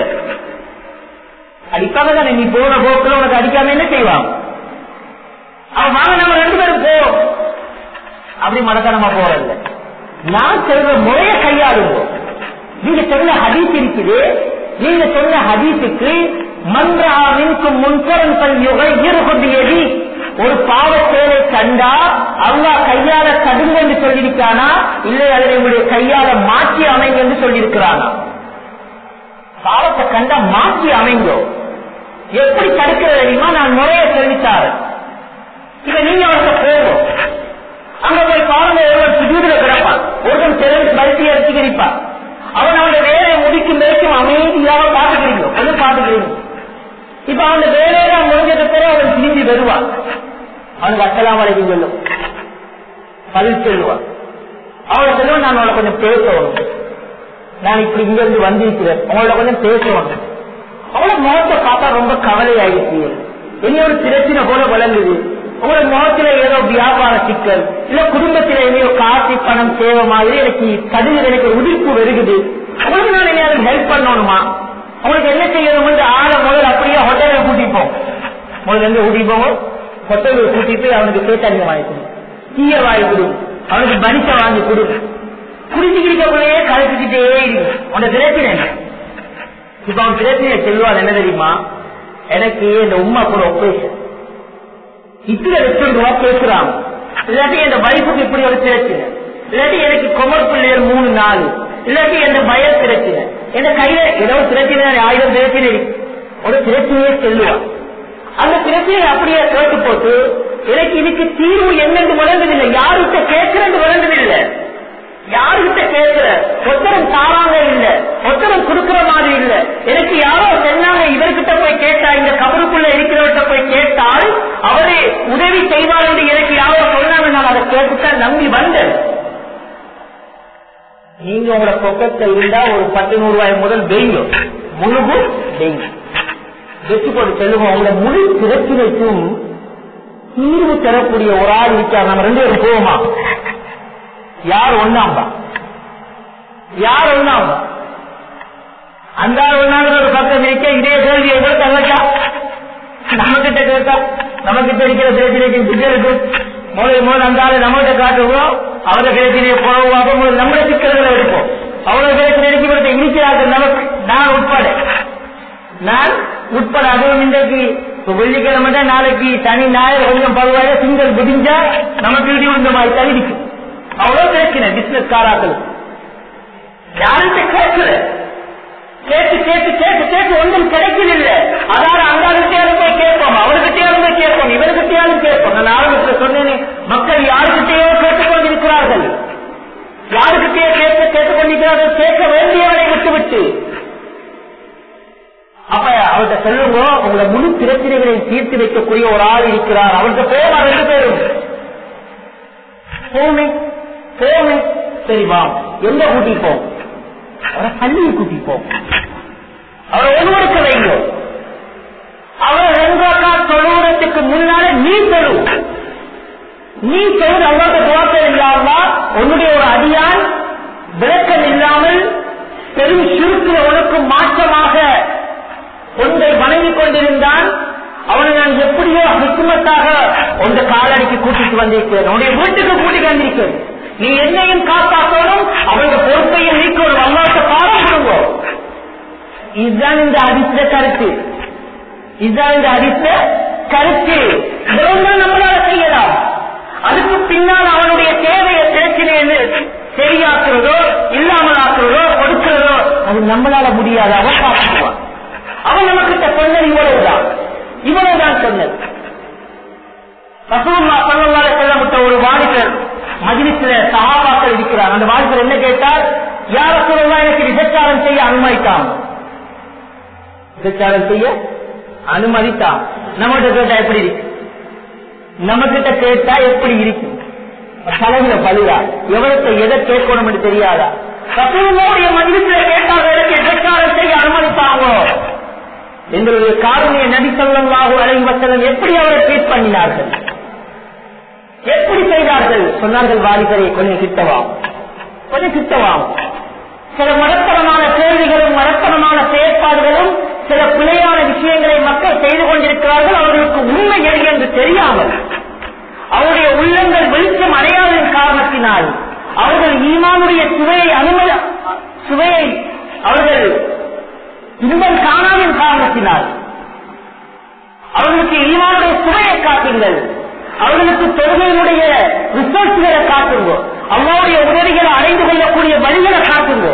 Speaker 1: அடிப்பாங்க தானே நீ போன போக்குல உனக்கு அடிக்காம என்ன செய்வாங்க அவன் வாங்க நம்ம ரெண்டு பேரும் போ அப்படி மடத்தனமா போறதில்ல நான் சொல்ற முறைய கையாளுவோம் நீங்க சொன்ன ஹதீஸ் இருக்குது நீங்க சொன்ன ஹதீஸுக்கு மன்றாவிற்கும் முன்கரன் பல்யுகை இருகொண்டியதி ஒரு பாவ செயலை கண்டா அல்லாஹ் கையால கடுங்க என்று சொல்லியிருக்கானா இல்லை அதை உங்களுடைய கையால மாற்றி அமைங்க என்று சொல்லியிருக்கிறானா பாவத்தை கண்டா மாற்றி அமைங்கோ எப்படி தடுக்கிறது தெரியுமா நான் முறையை தெரிவித்தாரு இத நீங்க அவர்கிட்ட போகும் அங்க போய் பாருங்க ஒருவன் சுஜூதுல கிடப்பான் ஒருவன் திறந்து பருத்தி அடிச்சுக்கிறிப்பான் அவன் அவனுடைய வேலையை முடிக்கும் வரைக்கும் அமைதியாக பாத்துக்கிறீங்க கொஞ்சம் பாத்துக்கிறீங்க இப்ப அவன் வேலையை முடிஞ்சது பிறகு அவன் திரும்பி வருவான் அவனுக்கு அசலாம் வரைக்கும் சொல்லும் பதில் சொல்லுவான் அவனை சொல்லுவான் நான் அவளை கொஞ்சம் பேசணும் நான் இப்படி இங்க இருந்து வந்திருக்கிறேன் உங்களோட கொஞ்சம் பேசணும் அவளோட முகத்தை பார்த்தா ரொம்ப கவலை ஆயிடுச்சு இனி ஒரு பிரச்சனை போல விளங்குது உங்களோட முகத்துல ஏதோ வியாபார சிக்கல் இல்ல குடும்பத்துல ஏதோ காசு பணம் தேவை மாதிரி எனக்கு கடுகு எனக்கு உதிர்ப்பு வருகுது உங்களுக்கு நான் எங்கேயாவது ஹெல்ப் பண்ணணுமா உங்களுக்கு என்ன செய்யணும் ஆளை முதல்ல அப்படியே ஹோட்டலை கூட்டிப்போம் முதல்ல எங்க கூட்டிப்போம் ஹோட்டலுக்கு கூட்டிட்டு அவனுக்கு பேட்டாங்க வாங்கி கொடு டீய வாங்கி கொடு அவனுக்கு பனிச்ச வாங்கி கொடு குடிச்சுக்கிட்டே கலப்பிக்கிட்டே இருக்கு உன்னோட பிரச்சனை என்ன இப்ப அவன் பிரச்சனையை செல்வான் என்ன தெரியுமா எனக்கு இந்த உமா கூட ஒப்பேஷன் இத்தனை லட்சம் ரூபாய் கேட்கிறான் இல்லாட்டி என் வைஃபுக்கு இப்படி ஒரு பிரச்சனை இல்லாட்டி எனக்கு கொமர் பிள்ளைகள் மூணு நாலு இல்லாட்டி என் பய பிரச்சனை என் கையில ஏதோ ஒரு பிரச்சனை ஆயிரம் பிரச்சனை இருக்கு ஒரு பிரச்சனையே செல்லுவான் அந்த பிரச்சனையை அப்படியே கேட்டு போட்டு எனக்கு இதுக்கு தீர்வு என்னென்று விளங்குதில்லை யாருக்கிட்ட கேட்கிறேன்னு விளங்குதில்லை யாருகிட்ட கேட்கிற ஒத்தரம் தாராங்க இல்ல ஒத்தரம் கொடுக்கிற மாதிரி இல்ல எனக்கு யாரோ சொன்னாங்க இவர்கிட்ட போய் கேட்டா இந்த கபருக்குள்ள இருக்கிறவர்கிட்ட போய் கேட்டால் அவரே உதவி செய்வார் என்று எனக்கு யாரோ சொன்னாங்க நான் அதை கேட்டுத்தான் நம்பி வந்தேன் நீங்க உங்களோட பொக்கத்தை இருந்தா ஒரு பத்து நூறு ரூபாய் முதல் வெய்ங்க முழுகு வெய்ங்க வெற்றி போட்டு செல்லுங்க உங்களோட முழு பிரச்சனைக்கும் தீர்வு தரக்கூடிய ஒரு ஆள் இருக்கார் நம்ம ரெண்டு பேரும் போவோமா யார் ஒண்ணாம்பா யார் ஒண்ணாம்பா அந்த ஆள் ஒண்ணாங்கிற ஒரு பக்கம் இருக்க இதே கேள்வி எவ்வளவு தங்கச்சா நம்ம கிட்ட கேட்டா நம்ம கிட்ட இருக்கிற பிரச்சனைக்கு சிக்கலுக்கு முதல் முதல் அந்த ஆளை நம்மகிட்ட காட்டுவோம் அவரை பிரச்சனையை போவோம் முதல் நம்மள சிக்கல்களை எடுப்போம் அவ்வளவு பிரச்சனை இருக்கு இருக்கிறார்கள் நமக்கு நான் உட்பட நான் உட்பட அதுவும் இன்றைக்கு இப்ப வெள்ளிக்கிழமை தான் நாளைக்கு சனி ஞாயிறு கொஞ்சம் பரவாயில்ல திங்கள் முடிஞ்சா நமக்கு இடி விழுந்த மாதிரி தான் இருக்கும் அவ்வளவு பிரச்சனை பிசினஸ் காராக்கள் யார்கிட்ட கேட்கல கேட்டு கேட்டு கேட்டு கேட்டு ஒன்றும் கிடைக்கல அதாவது அங்காளுக்கிட்டையாலும் போய் கேட்போம் அவர்கிட்டயாலும் போய் கேட்போம் இவர்கிட்டயாலும் கேட்போம் நான் ஆரம்பத்தில் சொன்னேனே மக்கள் யாருக்கிட்டேயோ கேட்டுக்கொண்டிருக்கிறார்கள் யாருக்கிட்டேயோ கேட்டு கேட்டுக்கொண்டிருக்கிறார்கள் கேட்க வேண்டியவரை விட்டுவிட்டு அப்ப அவர்கிட்ட சொல்லுங்க உங்களை முழு பிரச்சனைகளை தீர்த்து வைக்கக்கூடிய ஒரு ஆள் இருக்கிறார் அவர்கிட்ட போமா ரெண்டு பேரும் போமே போமே சரி வா எங்க கூட்டிப்போம் அவரை பள்ளியை கூட்டிப்போம் அவரை ஒருவருக்கு வைங்க அவர் ரெண்டு அக்கா தொழுவதற்கு முன்னால நீ தொழு நீ தொழுது அல்லாத துவாக்கள் இல்லாம உன்னுடைய ஒரு அடியான் விளக்கம் இல்லாமல் பெரும் சுருக்கிற உனக்கு மாற்றமாக ஒன்றை வணங்கிக் கொண்டிருந்தான் அவனை நான் எப்படியோ ஹிக்குமத்தாக உந்த காலடிக்கு கூட்டிட்டு வந்திருக்கிறேன் உன்னுடைய வீட்டுக்கு கூட்டிட்டு வந்திருக்கிறேன் நீ என்னையும் காப்பாற்றணும் அவனுடைய பொறுப்பையும் நீக்க ஒரு வல்லாட்ட பாடம் கொடுங்க இதுதான் இந்த அதிர்ஷ்ட கருத்து இதுதான் இந்த அதிர்ஷ்ட கருத்து இதெல்லாம் நம்மளால செய்யலாம் அதுக்கு பின்னால் அவனுடைய தேவையை பிரச்சனை சரியாக்குறதோ இல்லாமல் ஆக்குறதோ கொடுக்கிறதோ அது நம்மளால முடியாது அவன் பார்த்துக்குவான் அவன் நமக்கிட்ட சொன்னது இவ்வளவுதான் இவ்வளவுதான் சொன்னது ரசூல்லா சல்லல்லாஹு அலைஹி வஸல்லம் விட்ட ஒரு வாலிபர் மஜ்லிஸ்ல சஹாபாக்கள் இருக்கிறார் அந்த வாலிபர் என்ன கேட்டார் யார் ரசூலுல்லாஹ் எனக்கு விபச்சாரம் செய்ய அனுமதித்தான் விபச்சாரம் செய்ய அனுமதித்தான் நம்மகிட்ட கேட்டா எப்படி இருக்கு நம்ம கிட்ட கேட்டா எப்படி இருக்கு தலைவில பழுதா எவ்வளவு எதை கேட்கணும் என்று தெரியாதா ரசூலுல்லாஹுடைய மஜ்லிஸ்ல கேட்டால் எனக்கு விபச்சாரம் செய்ய அனுமதித்தாங்க எங்களுடைய காரணிய நபி சொல்லல்லாஹு அலைஹி வஸல்லம் எப்படி அவரை ட்ரீட் பண்ணினார்கள் எப்படி செய்தார்கள் சொன்னார்கள் வாலிபரை கொஞ்சம் கிட்டவாம் கொஞ்சம் கிட்டவாம் சில மரத்தனமான கேள்விகளும் மரத்தனமான செயற்பாடுகளும் சில பிழையான விஷயங்களை மக்கள் செய்து கொண்டிருக்கிறார்கள் அவர்களுக்கு உண்மை எது என்று தெரியாமல் அவருடைய உள்ளங்கள் வெளிச்சம் அடையாததன் காரணத்தினால் அவர்கள் ஈமானுடைய சுவையை அனுமதி சுவையை அவர்கள் இன்பம் காணாவின் காரணத்தினால் அவர்களுக்கு ஈமானுடைய சுவையை காட்டுங்கள் அவர்களுக்கு தொழுகையினுடைய ரிசர்ச்களை காட்டுங்க அம்மாவுடைய உதவிகளை அடைந்து கொள்ளக்கூடிய வழிகளை காட்டுங்க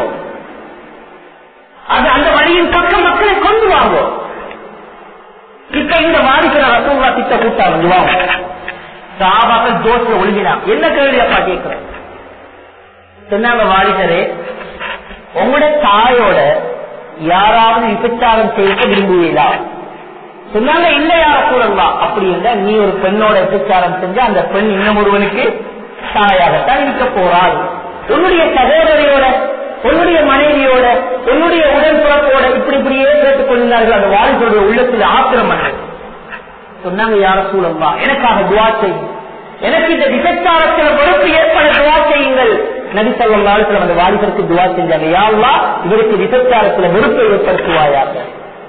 Speaker 1: அது அந்த வழியின் பக்கம் மக்களை கொண்டு வாங்க இப்ப இந்த வாரிக்கிற ரசூல்லா திட்ட கூட்டாங்க சாபாக்கள் ஜோசில ஒழுங்கினான் என்ன கேள்வி அப்பா கேட்கிறேன் சொன்னாங்க வாலிகரே உங்களோட தாயோட யாராவது விபச்சாரம் செய்ய விரும்புவீங்களா சொன்னாங்க இல்ல யார கூறங்களா அப்படி இருந்தா நீ ஒரு பெண்ணோட விபச்சாரம் செஞ்சா அந்த பெண் இன்னும் ஒருவனுக்கு தாயாகத்தான் இருக்க போறாள் உன்னுடைய சகோதரியோட உன்னுடைய மனைவியோட உன்னுடைய உடன்பிறப்போட இப்படி இப்படியே கேட்டுக் கொண்டார்கள் அந்த வாழ்க்கையுடைய உள்ளத்தில் ஆத்திரமன் சொன்னாங்க யார சூழம்பா எனக்காக துவா செய்யும் எனக்கு இந்த விபச்சாரத்தில் பொறுப்பு ஏற்பட துவா செய்யுங்கள் நபி சொல்லி அந்த வாலிபருக்கு துவா செஞ்சாங்க யாருலா இவருக்கு விபச்சாரத்தில் வெறுப்பை ஏற்படுத்துவாயாக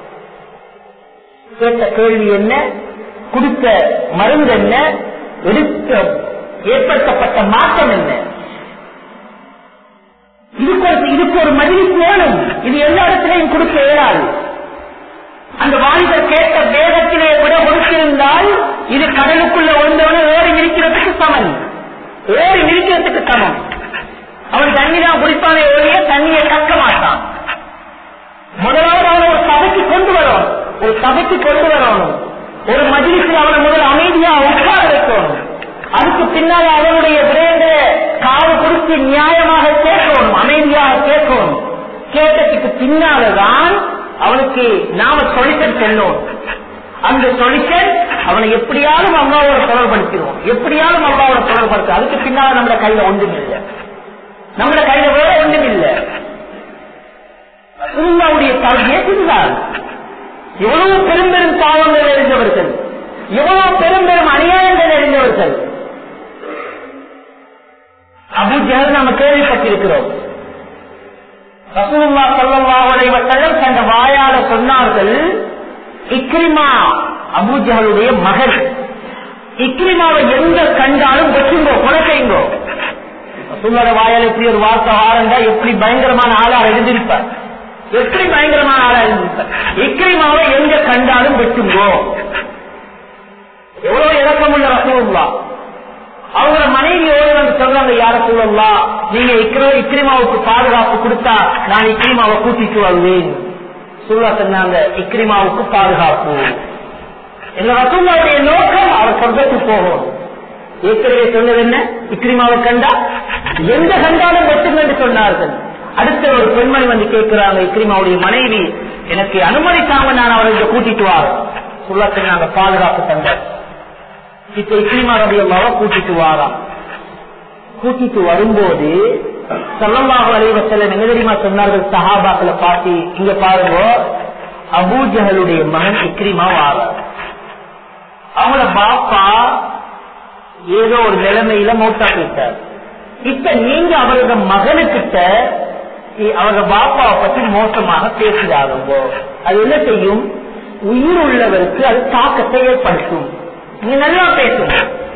Speaker 1: கேட்ட கேள்வி என்ன கொடுத்த மருந்து என்ன எடுத்த ஏற்படுத்தப்பட்ட மாற்றம் என்ன இதுக்கு ஒரு இதுக்கு ஒரு மதிப்பு வேணும் இது எல்லா இடத்திலையும் கொடுக்க இயலாது அந்த வாலிபர் கேட்ட வேகத்திலே விட ஒடுக்கிருந்தால் இது கடலுக்குள்ள ஒன்றவன ஏறி இருக்கிறதுக்கு சமன் ஏறி இருக்கிறதுக்கு சமம் அவன் தண்ணி தான் குடிப்பானே ஒழிய தண்ணியை கக்க மாட்டான் முதலாவது அவனை ஒரு சபைக்கு கொண்டு வரணும் ஒரு சபைக்கு கொண்டு வரணும் ஒரு மஜிலிசில் அவனை முதல் அமைதியா உட்கார வைக்கணும் அதுக்கு பின்னால் அவனுடைய விரைந்த காவு கொடுத்து நியாயமாக கேட்கணும் அமைதியாக கேட்கணும் கேட்டதுக்கு பின்னால்தான் அவனுக்கு நாம சொல்லித்தன் செல்லணும் அந்த சொல்லித்தன் அவனை எப்படியாலும் அம்மாவோட தொடர்படுத்திடுவோம் எப்படியாலும் அம்மாவோட தொடர்படுத்த அதுக்கு பின்னால நம்மள கையில ஒன்றும் இல்லை நம்மள கையில வேற ஒன்றும் இல்லை உண்மையுடைய தகுதியை இதுதான் எவ்வளவு பெரும் பெரும் பாவங்கள் அறிந்தவர்கள் எவ்வளவு பெரும் பெரும் அநியாயங்கள் அறிந்தவர்கள் அபுஜல் நம்ம கேள்விப்பட்டிருக்கிறோம் ரசூல்லா சல்லல்லாஹு அலைஹி வஸல்லம் தந்த வாயால சொன்னார்கள் இக்ரிமா அபூஜஹலுடைய மகன் இக்ரிமாவை எங்க கண்டாலும் வெச்சுங்கோ கொலை செய்யுங்கோ ரசூல்லோட வாயால இப்படி ஒரு வார்த்தை வாரண்டா எப்படி பயங்கரமான ஆளா எழுந்திருப்பார் எப்படி பயங்கரமான ஆளா எழுந்திருப்பார் இக்ரிமாவை எங்க கண்டாலும் வெச்சுங்கோ எவ்வளவு இறக்கமுள்ள ரசூல்லா அவங்க மனைவியோடு வந்து சொல்றாங்க யார சொல்லலாம் நீங்க இக்ரோ இக்ரிமாவுக்கு பாதுகாப்பு கொடுத்தா நான் இக்ரிமாவை கூட்டிட்டு வருவேன் சொல்லா சொன்னாங்க இக்ரிமாவுக்கு பாதுகாப்பு எங்க ரசூல்லாவுடைய நோக்கம் அவர் சொர்க்கத்துக்கு போகும் ஏற்கனவே சொன்னது என்ன இக்ரிமாவை கண்டா எந்த கண்டாலும் வெட்டுங்க என்று சொன்னார்கள் அடுத்த ஒரு பெண்மணி வந்து கேட்கிறாங்க இக்ரிமாவுடைய மனைவி எனக்கு அனுமதிக்காம நான் அவரை இங்க கூட்டிட்டு வாரோம் சொல்ல சொன்னாங்க பாதுகாப்பு தந்த இப்ப இஸ்லிமா ரபியல்லாவ கூட்டிட்டு வாராம் கூட்டிட்டு வரும்போது சொல்லமாக அலைவசல என்ன தெரியுமா சொன்னார்கள் சஹாபாக்களை பார்த்து இங்க பாருங்க அபூஜகளுடைய மகன் இக்ரிமா வாரார் அவங்கள பாப்பா ஏதோ ஒரு நிலைமையில மௌத்தா போயிட்டார் இப்ப நீங்க அவரது மகனுக்கிட்ட அவங்க பாப்பாவை பத்தி மோசமாக பேசுகிறாங்க அது என்ன செய்யும் உயிர் உள்ளவருக்கு அது தாக்கத்தை ஏற்படுத்தும் நீங்க நல்லா பேசுங்க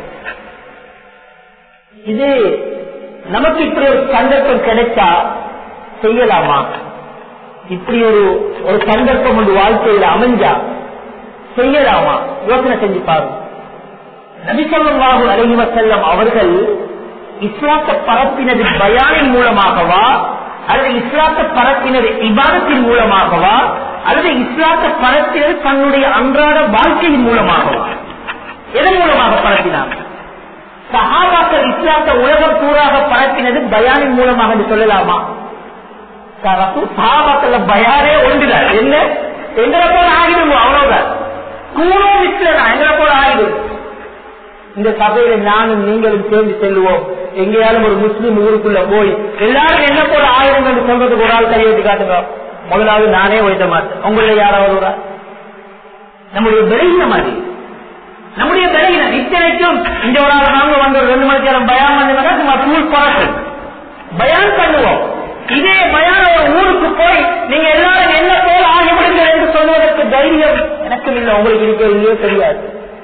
Speaker 1: இது நமக்கு இப்படி ஒரு சந்தர்ப்பம் கிடைச்சா செய்யலாமா இப்படி ஒரு ஒரு சந்தர்ப்பம் ஒன்று வாழ்க்கையில் அமைஞ்சா செய்யலாமா யோசனை செஞ்சு பாருங்க நபிசல்லாஹு அலைஹி வசல்லம் அவர்கள் இஸ்லாத்தை பரப்பினது பயானின் மூலமாகவா அல்லது இஸ்லாத்தை பரப்பினது இபாதத்தின் மூலமாகவா அல்லது இஸ்லாத்தை பரப்பினது தன்னுடைய அன்றாட வாழ்க்கையின் மூலமாகவா எதன் மூலமாக பரப்பினாங்க சஹாபாக்கள் இஸ்லாத்தை உலகம் பூராக பரப்பினது பயானின் மூலமாக என்று சொல்லலாமா சஹாபாக்கள் பயானே ஒன்றுதான் என்ன எங்களை போல ஆகிடுவோம் அவ்வளவுதான் கூடும் இஸ்லாம் எங்களை போல ஆகிடும் இந்த சபையில நானும் நீங்களும் சேர்ந்து செல்லுவோம் எங்கேயாலும் ஒரு முஸ்லீம் ஊருக்குள்ள போய் எல்லாரும் என்ன போல ஆயிரம் என்று சொல்றதுக்கு ஒரு ஆள் கையெழுத்து காட்டுங்க முதலாவது நானே ஒழித்த மாட்டேன் உங்கள யாராவது ஒரு நம்முடைய விளையின மாதிரி நம்முடைய விளையினம் இத்தனைக்கும் இந்த ஒரு ஆள் நாங்க வந்து ஒரு ரெண்டு மணி நேரம் பயான் பண்ணுங்க நம்ம தூள் பார்க்கும் பயான் பண்ணுவோம் இதே பயான ஒரு ஊருக்கு போய் நீங்க எல்லாரும் என்ன போல ஆகிவிடுங்க என்று சொல்வதற்கு தைரியம் எனக்கும் இல்லை உங்களுக்கு இருக்க இல்லையோ தெரியாது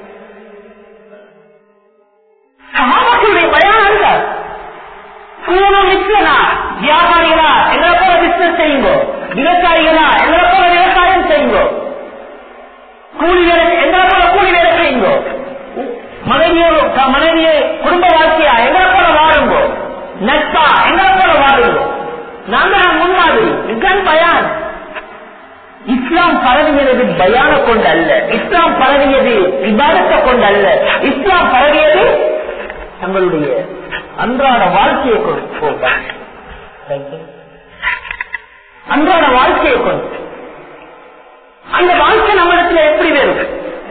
Speaker 1: சகாபாக்களுடைய பயம் அல்ல பூர்வம் மிச்சனா வியாபாரிகளா எங்களை போல பிசினஸ் செய்யுங்க விவசாயிகளா எங்களை போல விவசாயம் செய்யுங்க கூலி வேலை எங்களை போல கூலி வேலை செய்யுங்க மனைவியோடு மனைவியை குடும்ப வாழ்க்கையா எங்களை போல வாழுங்க நட்பா எங்களை போல வாழுங்க நாங்க முன்மாதிரி இதுதான் பயான் இஸ்லாம் பரவியது பயான கொண்டு அல்ல இஸ்லாம் பரவியது விவாதத்தை கொண்டு அல்ல இஸ்லாம் பரவியது தங்களுடைய அன்றாட வாழ்க்கையை கொண்டு அன்றாட வாழ்க்கையை கொண்டு அந்த வாழ்க்கை நம்மிடத்துல எப்படி வேணும்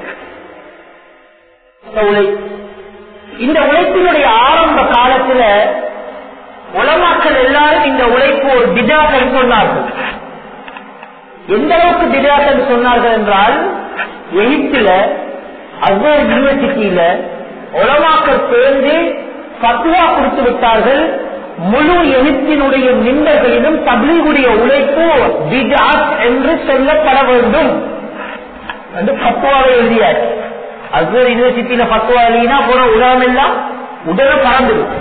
Speaker 1: இந்த உழைப்பினுடைய ஆரம்ப காலத்துல உலமாக்கள் எல்லாரும் இந்த உழைப்பு ஒரு திடாக்கள் சொன்னார்கள் எந்த அளவுக்கு திடாக்கள் சொன்னார்கள் என்றால் எகிப்துல அஸ்வர் யூனிவர்சிட்டியில உலமாக்கள் சேர்ந்து பத்துவா கொடுத்து விட்டார்கள் முழு எழுத்தினுடைய நின்றர்களிலும் தபிலிகுடைய உழைப்பு பிஜாத் என்று சொல்லப்பட வேண்டும் என்று பத்துவாவை எழுதியார் அஸ்வர் யூனிவர்சிட்டியில பத்துவா எழுதினா போற உலகம் எல்லாம் உடனே பறந்துடும்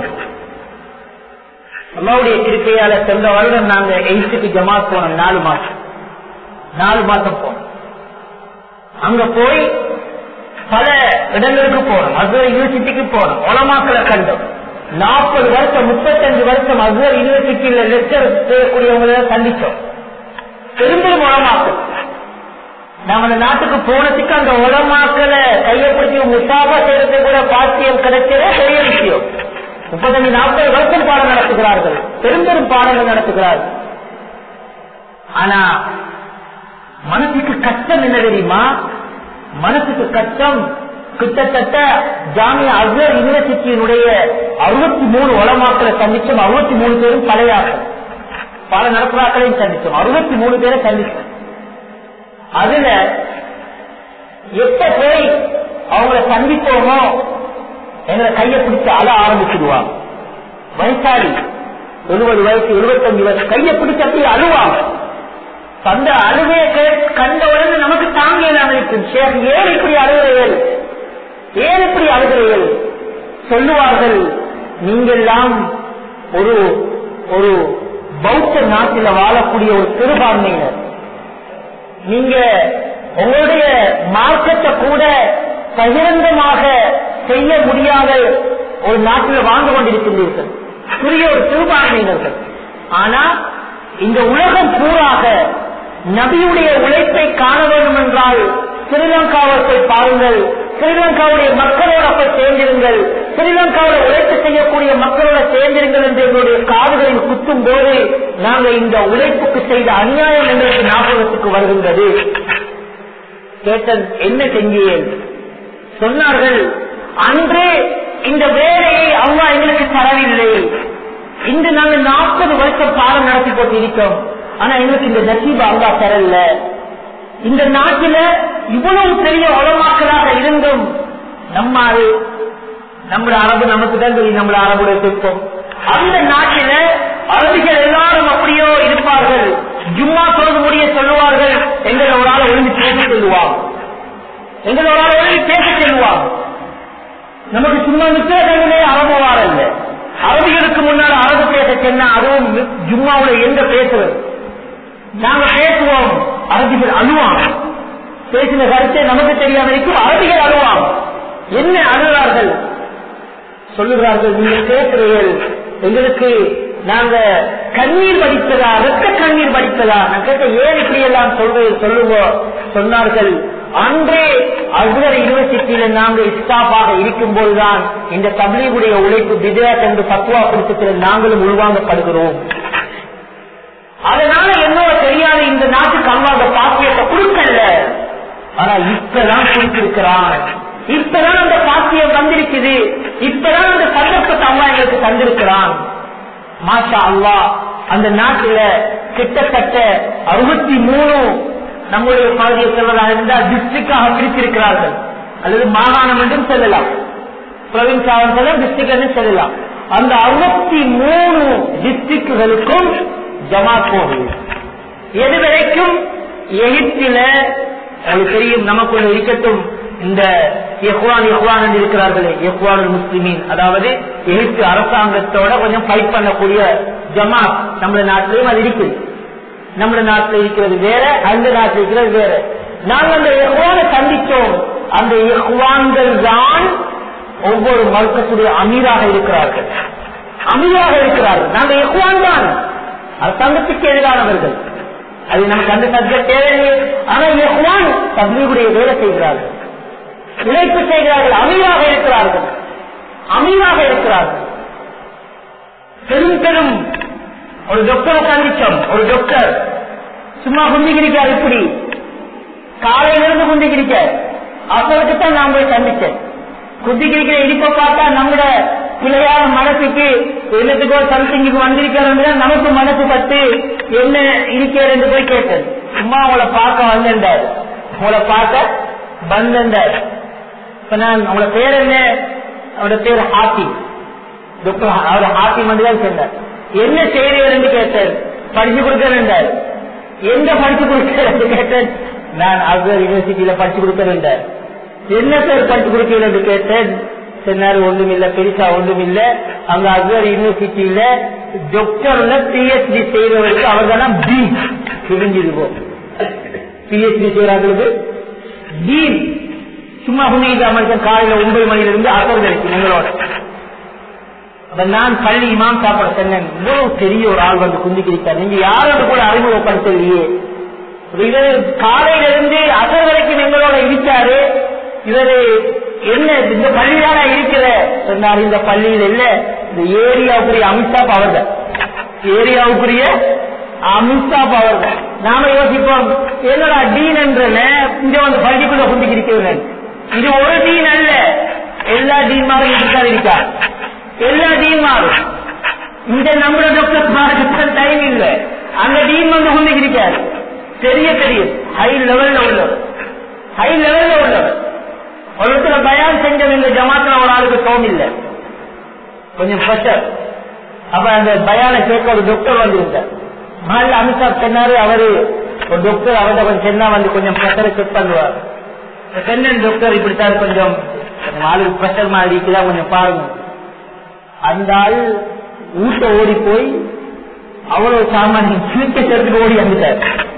Speaker 1: அம்மாவுடைய கிருப்பையால சென்ற வருடம் நாங்க எயித்துக்கு ஜமாத் போனோம் நாலு மாசம் நாலு மாசம் போனோம் அங்க போய் பல இடங்களுக்கு போனோம் அஸ்வர் யூனிவர்சிட்டிக்கு போனோம் உலமாக்களை கண்டோம் நாற்பது வருஷம் முப்பத்தஞ்சு வருஷம் அஸ்வர் யூனிவர்சிட்டியில லெக்சர் செய்யக்கூடியவங்களை சந்திச்சோம் பெரும்பெரும் உலமாக்கள் நாம அந்த நாட்டுக்கு போனதுக்கு அந்த உலமாக்களை கையப்படுத்தி முசாபா செய்யறது கூட பாக்கியம் கிடைச்சதே பெரிய விஷயம் முப்பத்தஞ்சு நாற்பது வருஷம் பாடம் நடத்துகிறார்கள் பெரும் பெரும் பாடங்கள் நடத்துகிறார்கள் ஆனா மனசுக்கு கஷ்டம் என்ன தெரியுமா மனசுக்கு கஷ்டம் கிட்டத்தட்ட ஜாமியா அஸ்வர் யூனிவர்சிட்டியினுடைய அறுபத்தி மூணு உலமாக்களை சந்திச்சோம் அறுபத்தி மூணு பேரும் பழையாக்கள் பல நடப்புறாக்களையும் சந்திச்சோம் அறுபத்தி மூணு பேரை சந்திச்சோம் அதுல எப்ப போய் அவங்கள சந்திப்போமோ எங்களை கையை பிடிச்சு அழ ஆரம்பிச்சிடுவாங்க வயசாளி எழுபது வயசு எழுபத்தஞ்சு வயசு கையை பிடிச்சு அப்படி அழுவாங்க அந்த அழுவே கண்ட உடனே நமக்கு தாங்க இருக்கும் சேர் ஏன் இப்படி அழுகிறீர்கள் ஏன் இப்படி அழுகிறீர்கள் சொல்லுவார்கள் நீங்கெல்லாம் ஒரு ஒரு பௌத்த நாட்டில் வாழக்கூடிய ஒரு சிறுபான்மையினர் நீங்க உங்களுடைய மார்க்கத்தை கூட பகிரங்கமாக செய்ய முடியாத ஒரு நாட்டில் வாழ்ந்து கொண்டிருக்கின்றீர்கள் சிறிய ஒரு சிறுபான்மையினர்கள் ஆனா இந்த உலகம் பூராக நபியுடைய உழைப்பை காண வேண்டும் என்றால் ஸ்ரீலங்காவை போய் பாருங்கள் ஸ்ரீலங்காவுடைய மக்களோட போய் சேர்ந்திருங்கள் ஸ்ரீலங்காவில் உழைப்பு செய்யக்கூடிய மக்களோட சேர்ந்திருங்கள் என்று எங்களுடைய காதுகளில் குத்தும் போது நாங்கள் இந்த உழைப்புக்கு செய்த அநியாயம் எங்களுக்கு ஞாபகத்துக்கு வருகின்றது கேட்டது என்ன செஞ்சேன் சொன்னார்கள் அன்று இந்த வேலையை அம்மா எங்களுக்கு தரவில்லை இன்று நாங்கள் நாற்பது வருஷம் பாடம் நடத்தி போட்டு இருக்கோம் ஆனா எங்களுக்கு இந்த நசீபா அல்லா தரல இந்த நாட்டில இவ்வளவு பெரிய உலமாக்களாக இருந்தும் நம்ம அது நம்முடைய அரபு நமக்கு தான் தெரியும் நம்முடைய அரபுடைய சிற்பம் அந்த நாட்டில அரபிகள் எல்லாரும் அப்படியோ இருப்பார்கள் ஜும்மா தொழுது முடிய சொல்லுவார்கள் எங்களை ஒரு ஆள் ஒழுங்கு பேச சொல்லுவாங்க எங்களை ஒரு ஆள் ஒழுங்கு பேச சொல்லுவாங்க நமக்கு சும்மா நிக்கிறதே அரபு வாரல்ல அரபிகளுக்கு முன்னால் அரபு பேச சொன்னா அதுவும் ஜும்மாவுல எங்க பேசுறது நாங்க பேசுவோம் அரபிகள் அழுவாங்க பேசின கருத்தை நமக்கு தெரியாம இருக்கும் அரபிகள் அழுவாங்க என்ன அழுகிறார்கள் சொல்லுகிறார்கள் நீங்க கேட்கிறீர்கள் எங்களுக்கு நாங்க கண்ணீர் வடித்ததா ரத்த கண்ணீர் வடித்ததா நான் கேட்ட ஏன் இப்படி எல்லாம் சொல்றது சொல்லுவோம் சொன்னார்கள் அன்றே அக்பர் யூனிவர்சிட்டியில நாங்க இஸ்டாஃபாக இருக்கும் போதுதான் இந்த தபிலீகுடைய உழைப்பு பிஜயாத் என்று பத்துவா கொடுத்ததில் நாங்களும் உள்வாங்கப்படுகிறோம் அதனால என்னோட தெரியாத இந்த நாட்டுக்கு அல்லாத பாக்கியத்தை கொடுக்கல ஆனா இப்பதான் கொடுத்திருக்கிறான் இப்பதான் அந்த பாக்கியம் வந்திருக்குது இப்பதான் அந்த சந்தர்ப்பத்தை அல்லா எங்களுக்கு தந்திருக்கிறான் மாஷா அல்லா அந்த நாட்டுல கிட்டத்தட்ட அறுபத்தி மூணு நம்முடைய பகுதியை செல்வதாக இருந்தால் டிஸ்ட்ரிக்டாக பிரித்திருக்கிறார்கள் அல்லது மாகாணம் என்றும் செல்லலாம் பிரவின்ஸாக செல்லம் டிஸ்ட்ரிக்ட் என்று செல்லலாம் அந்த அறுபத்தி மூணு டிஸ்ட்ரிக்டுகளுக்கும் ஜமாத் போகுது எது வரைக்கும் எகிப்தில உங்களுக்கு தெரியும் நமக்குள்ள இருக்கட்டும் இந்த எஹ்வான் எஹ்வான் என்று இருக்கிறார்களே எஹ்வான் முஸ்லிமின் அதாவது எகிப்து அரசாங்கத்தோட கொஞ்சம் ஃபைட் பண்ணக்கூடிய ஜமாத் நம்ம நாட்டிலையும் அது இருக்குது நம்ம நாட்டில் இருக்கிறது வேற அந்த நாட்டில் இருக்கிறது வேற நாங்கள் அந்த எஹ்வானை சந்தித்தோம் அந்த எஹ்வான்கள் தான் ஒவ்வொரு மறுக்கக்கூடிய அமீராக இருக்கிறார்கள் அமீராக இருக்கிறார்கள் நாங்கள் எஹ்வான் தான் அரசாங்கத்துக்கு எதிரானவர்கள் அது நமக்கு அந்த சப்ஜெக்ட் தேவையில்லை ஆனால் எஹ்வான் தப்லீகுடைய வேலை செய்கிறார்கள் உழைப்பு செய்கிறார்கள் அமீராக இருக்கிறார்கள் அமீராக இருக்கிறார்கள் பெரும் பெரும் ஒரு டாக்டரை சந்திச்சோம் ஒரு டாக்டர் சும்மா குந்திக்கிறிக்கார் இப்படி காலையிலிருந்து குந்திக்கிறிக்க அப்போதுக்கு தான் நான் போய் சந்திச்சேன் குந்திக்கிறிக்கிற இடிப்ப பார்த்தா நம்மளோட பிள்ளையான மனசுக்கு என்னத்துக்கோ சம்திங்குக்கு வந்திருக்கிறது நமக்கு மனசு பட்டு என்ன இருக்கிறது என்று போய் கேட்டேன் சும்மா உங்களை பார்க்க வந்திருந்தார் உங்களை பார்க்க வந்திருந்தார் இப்ப நான் உங்களோட பேர் என்ன அவரோட பேர் ஹாத்தி டாக்டர் அவர் ஹாத்தி மட்டும் தான் சொன்னார் என்ன செய்கிறீர்கள் என்று கேட்டேன் படிச்சு கொடுக்கிறேன் எங்க படிச்சு கொடுக்கிறேன் கேட்டேன் நான் அக்பர் யூனிவர்சிட்டியில படிச்சு கொடுக்கிறேன் என்ன சார் படிச்சு கொடுக்கிறேன் என்று கேட்டேன் சொன்னாரு ஒண்ணும் இல்ல பெருசா ஒண்ணும் இல்ல அங்க அக்பர் யூனிவர்சிட்டியில டாக்டர்ல பிஹெச்டி செய்யறவருக்கு அவர் தானே பி பிரிஞ்சிருக்கும் பிஹெச்டி செய்யறாங்களுக்கு டீன் சும்மா புண்ணிய மனுஷன் காலையில ஒன்பது மணில இருந்து அசர் கிடைக்கும் எங்களோட அப்ப நான் பள்ளி இமாம் சாப்பிட சொன்னேன் இவ்வளவு பெரிய ஒரு ஆள் வந்து குந்திக்கிட்டார் நீங்க யாரோட கூட அறிமுகப்படுத்தலையே இவர் காலையில இருந்து அசர் வரைக்கும் எங்களோட இருக்காரு இவரு என்ன இந்த பள்ளியானா இருக்கிற சொன்னார் இந்த பள்ளியில் இல்ல இந்த ஏரியாவுக்குரிய அமித்ஷாப் அவர்கள் ஏரியாவுக்குரிய அமித்ஷாப் அவர்கள் நாம யோசிப்போம் என்னடா டீன் என்ற இங்க வந்து பள்ளிக்குள்ள குந்திக்கிறேன் இது ஒரு டீன் அல்ல எல்லா டீன்மாரும் இருக்காது இருக்கார் எல்லா டீன் மாறும் இந்த நம்மள டாக்டர் மாறுக்கு டைம் இல்ல அந்த டீன் வந்து கொண்டு இருக்காரு பெரிய பெரிய ஹை லெவல்ல உள்ளவர் ஹை லெவல்ல உள்ளவர் ஒரு இடத்துல பயான் செஞ்சது இந்த ஜமாத்துல ஒரு ஆளுக்கு தோம் இல்ல கொஞ்சம் ப்ரெஷர் அப்ப அந்த பயான கேட்க ஒரு டாக்டர் வந்து இருந்தார் மகள் அமித்ஷா சொன்னாரு அவரு ஒரு டாக்டர் அவர்கிட்ட கொஞ்சம் சென்னா வந்து கொஞ்சம் ப்ரெஷரை செக் பண்ணுவார் சென்னன் டாக்டர் இப்படித்தான் கொஞ்சம் ஆளுக்கு ப்ரெஷர் மாதிரி இருக்குதா கொஞ்சம் பாருங்க அந்த ஆள் ஊட்ட ஓடி போய் அவ்வளவு சாமானியம் சூட்கேஸ் எடுத்துட்டு ஓடி வந்துட்டார்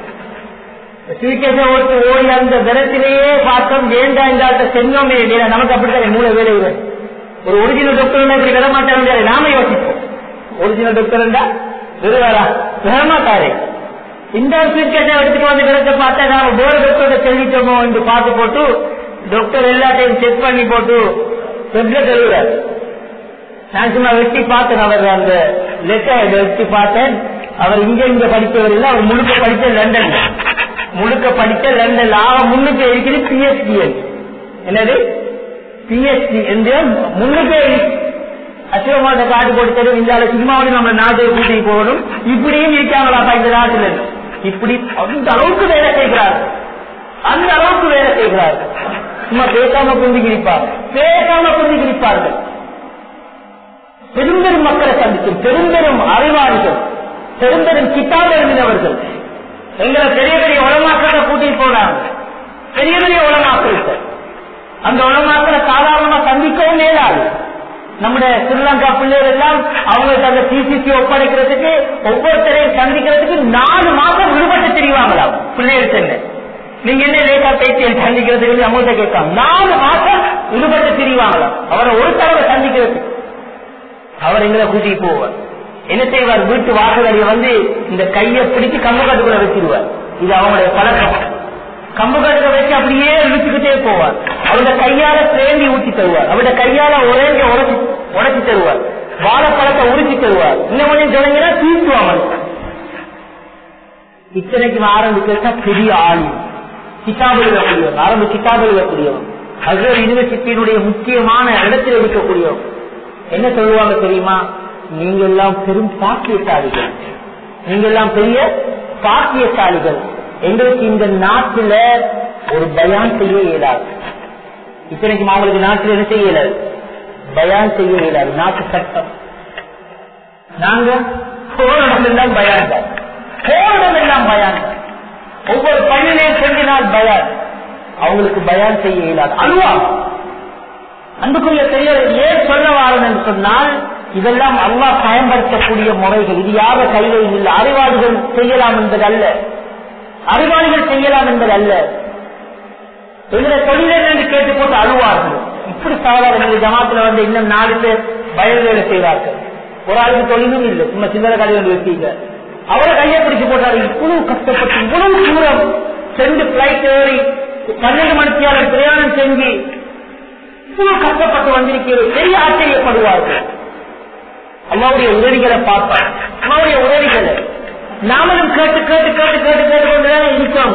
Speaker 1: சூட்கேஸ ஓட்டு ஓடி அந்த விதத்திலேயே பார்த்தோம் வேண்டா இந்த ஆள்கிட்ட செஞ்சோமே இல்லையா நமக்கு அப்படித்தான் மூளை வேலை இல்லை ஒரு ஒரிஜினல் டாக்டர் இப்படி விட மாட்டாங்க நாம யோசிப்போம் ஒரிஜினல் டாக்டர் இருந்தா விருவாரா விடமாட்டாரு இந்த ஒரு சூட்கேஸை எடுத்துட்டு வந்து விதத்தை பார்த்தா நாம வேறு டாக்டர்கிட்ட செல்லிட்டோமோ என்று பார்த்து போட்டு டாக்டர் எல்லாத்தையும் செக் பண்ணி போட்டு பெட்ல தெளிவார் நான் சும்மா வெட்டி பார்த்தேன் அவர் அந்த லெட்டர் வெட்டி பார்த்தேன் அவர் இங்க இங்க படித்தவர் இல்லை அவர் முழுக்க படித்த லண்டன் முழுக்க படித்த லண்டன் அவன் முன்னுக்கு இருக்கிறது பிஎஸ்டிஎல் என்னது பிஎஸ்டி என்று முன்னுக்கு அசிவமான காடு கொடுத்தது இந்த சினிமாவோட நம்ம நாட்டை கூட்டி போகணும் இப்படியும் இருக்காங்களாப்பா இந்த நாட்டில் இப்படி அந்த அளவுக்கு வேலை செய்கிறார்கள் அந்த அளவுக்கு வேலை செய்கிறார்கள் சும்மா பேசாம புரிஞ்சுக்கிருப்பார் பேசாம புரிஞ்சுக்கிருப்பார்கள் பெரும்பெரும் மக்களை சந்திக்கும் பெரும்பெரும் அறிவாளிகள் பெரும்பெரும் கிட்டாப் எழுதினவர்கள் எங்களை பெரிய பெரிய உலமாக்களை கூட்டிட்டு போனாங்க பெரிய பெரிய உலமாக்கள் அந்த உலமாக்களை சாதாரணமா சந்திக்கவும் மேலாது நம்முடைய ஸ்ரீலங்கா பிள்ளைகள் எல்லாம் அவங்களுக்கு அந்த சிசிசி ஒப்படைக்கிறதுக்கு ஒவ்வொருத்தரையும் சந்திக்கிறதுக்கு நாலு மாசம் விடுபட்டு தெரிவாங்களாம் பிள்ளைகள் சென்று நீங்க என்ன லேட்டா பேசி சந்திக்கிறதுக்கு நம்மள்கிட்ட கேட்காம நாலு மாசம் விடுபட்டு தெரிவாங்களாம் அவரை ஒரு தடவை சந்திக்கிறதுக்கு அவர் எங்களை கூட்டிட்டு போவார் என்ன செய்வார் வீட்டு வாசலைய வந்து இந்த கையை பிடிச்சு கம்பு கட்டுக்குள்ள வச்சிருவார் இது அவங்களுடைய பழக்கம் கம்பு கட்டுக்க வச்சு அப்படியே இழுத்துக்கிட்டே போவார் அவருடைய கையால தேண்டி ஊற்றி தருவார் அவருடைய கையால ஒரேங்க உடச்சி உடச்சி தருவார் வாழைப்பழத்தை உரிச்சு தருவார் இன்னும் கொஞ்சம் தொடங்கினா தீர்த்துவாங்க இத்தனைக்கு ஆரம்பிக்கிறதா பெரிய ஆளி கிதாபு எழுதக்கூடியவர் ஆரம்ப கிதாபு எழுதக்கூடியவர் அகர் யூனிவர்சிட்டியினுடைய முக்கியமான இடத்தில் இருக்கக்கூடியவர் என்ன சொல்லுவாங்க தெரியுமா நீங்க எல்லாம் பெரும் பாக்கியசாலிகள் நீங்க எல்லாம் பெரிய பாக்கியசாலிகள் எங்களுக்கு இந்த நாட்டுல ஒரு பயான் செய்ய இயலாது இத்தனைக்கும் அவங்களுக்கு நாட்டில் என்ன செய்ய இயலாது பயான் செய்ய இயலாது நாட்டு சட்டம் நாங்க போரிடம் எல்லாம் பயான் தான் போரிடம் எல்லாம் பயான் தான் ஒவ்வொரு பள்ளியிலையும் செஞ்சினால் பயான் அவங்களுக்கு பயான் செய்ய இயலாது அல்வா அன்புக்குரிய பெரியவர் ஏன் சொல்ல வாரம் என்று சொன்னால் இதெல்லாம் அல்லா பயன்படுத்தக்கூடிய முறைகள் இது யார கையிலும் இல்லை அறிவாளிகள் செய்யலாம் என்பது அல்ல அறிவாளிகள் செய்யலாம் என்பது அல்ல எங்களை தொழில் என்று கேட்டு போட்டு அழுவார்கள் இப்படி சாதாரண ஜமாத்துல வந்து இன்னும் நாலு பேர் வயல் வேலை செய்வார்கள் ஒரு ஆளுக்கு தொழிலும் இல்லை சும்மா சில்லறை கடை வந்து வச்சீங்க அவரை கையை பிடிச்சு போட்டாரு இவ்வளவு கஷ்டப்பட்டு இவ்வளவு தூரம் சென்று பிளைட் ஏறி பன்னெண்டு மணித்தியாளர் பிரயாணம் செஞ்சு இவ்வளவு கஷ்டப்பட்டு வந்திருக்கிறது பெரிய ஆச்சரியப்படுவார்கள் அம்மாவுடைய உதவிகளை பார்ப்பார் அம்மாவுடைய உதவிகளை நாமளும் கேட்டு கேட்டு கேட்டு கேட்டு கேட்டு கொண்டுதான் இருக்கோம்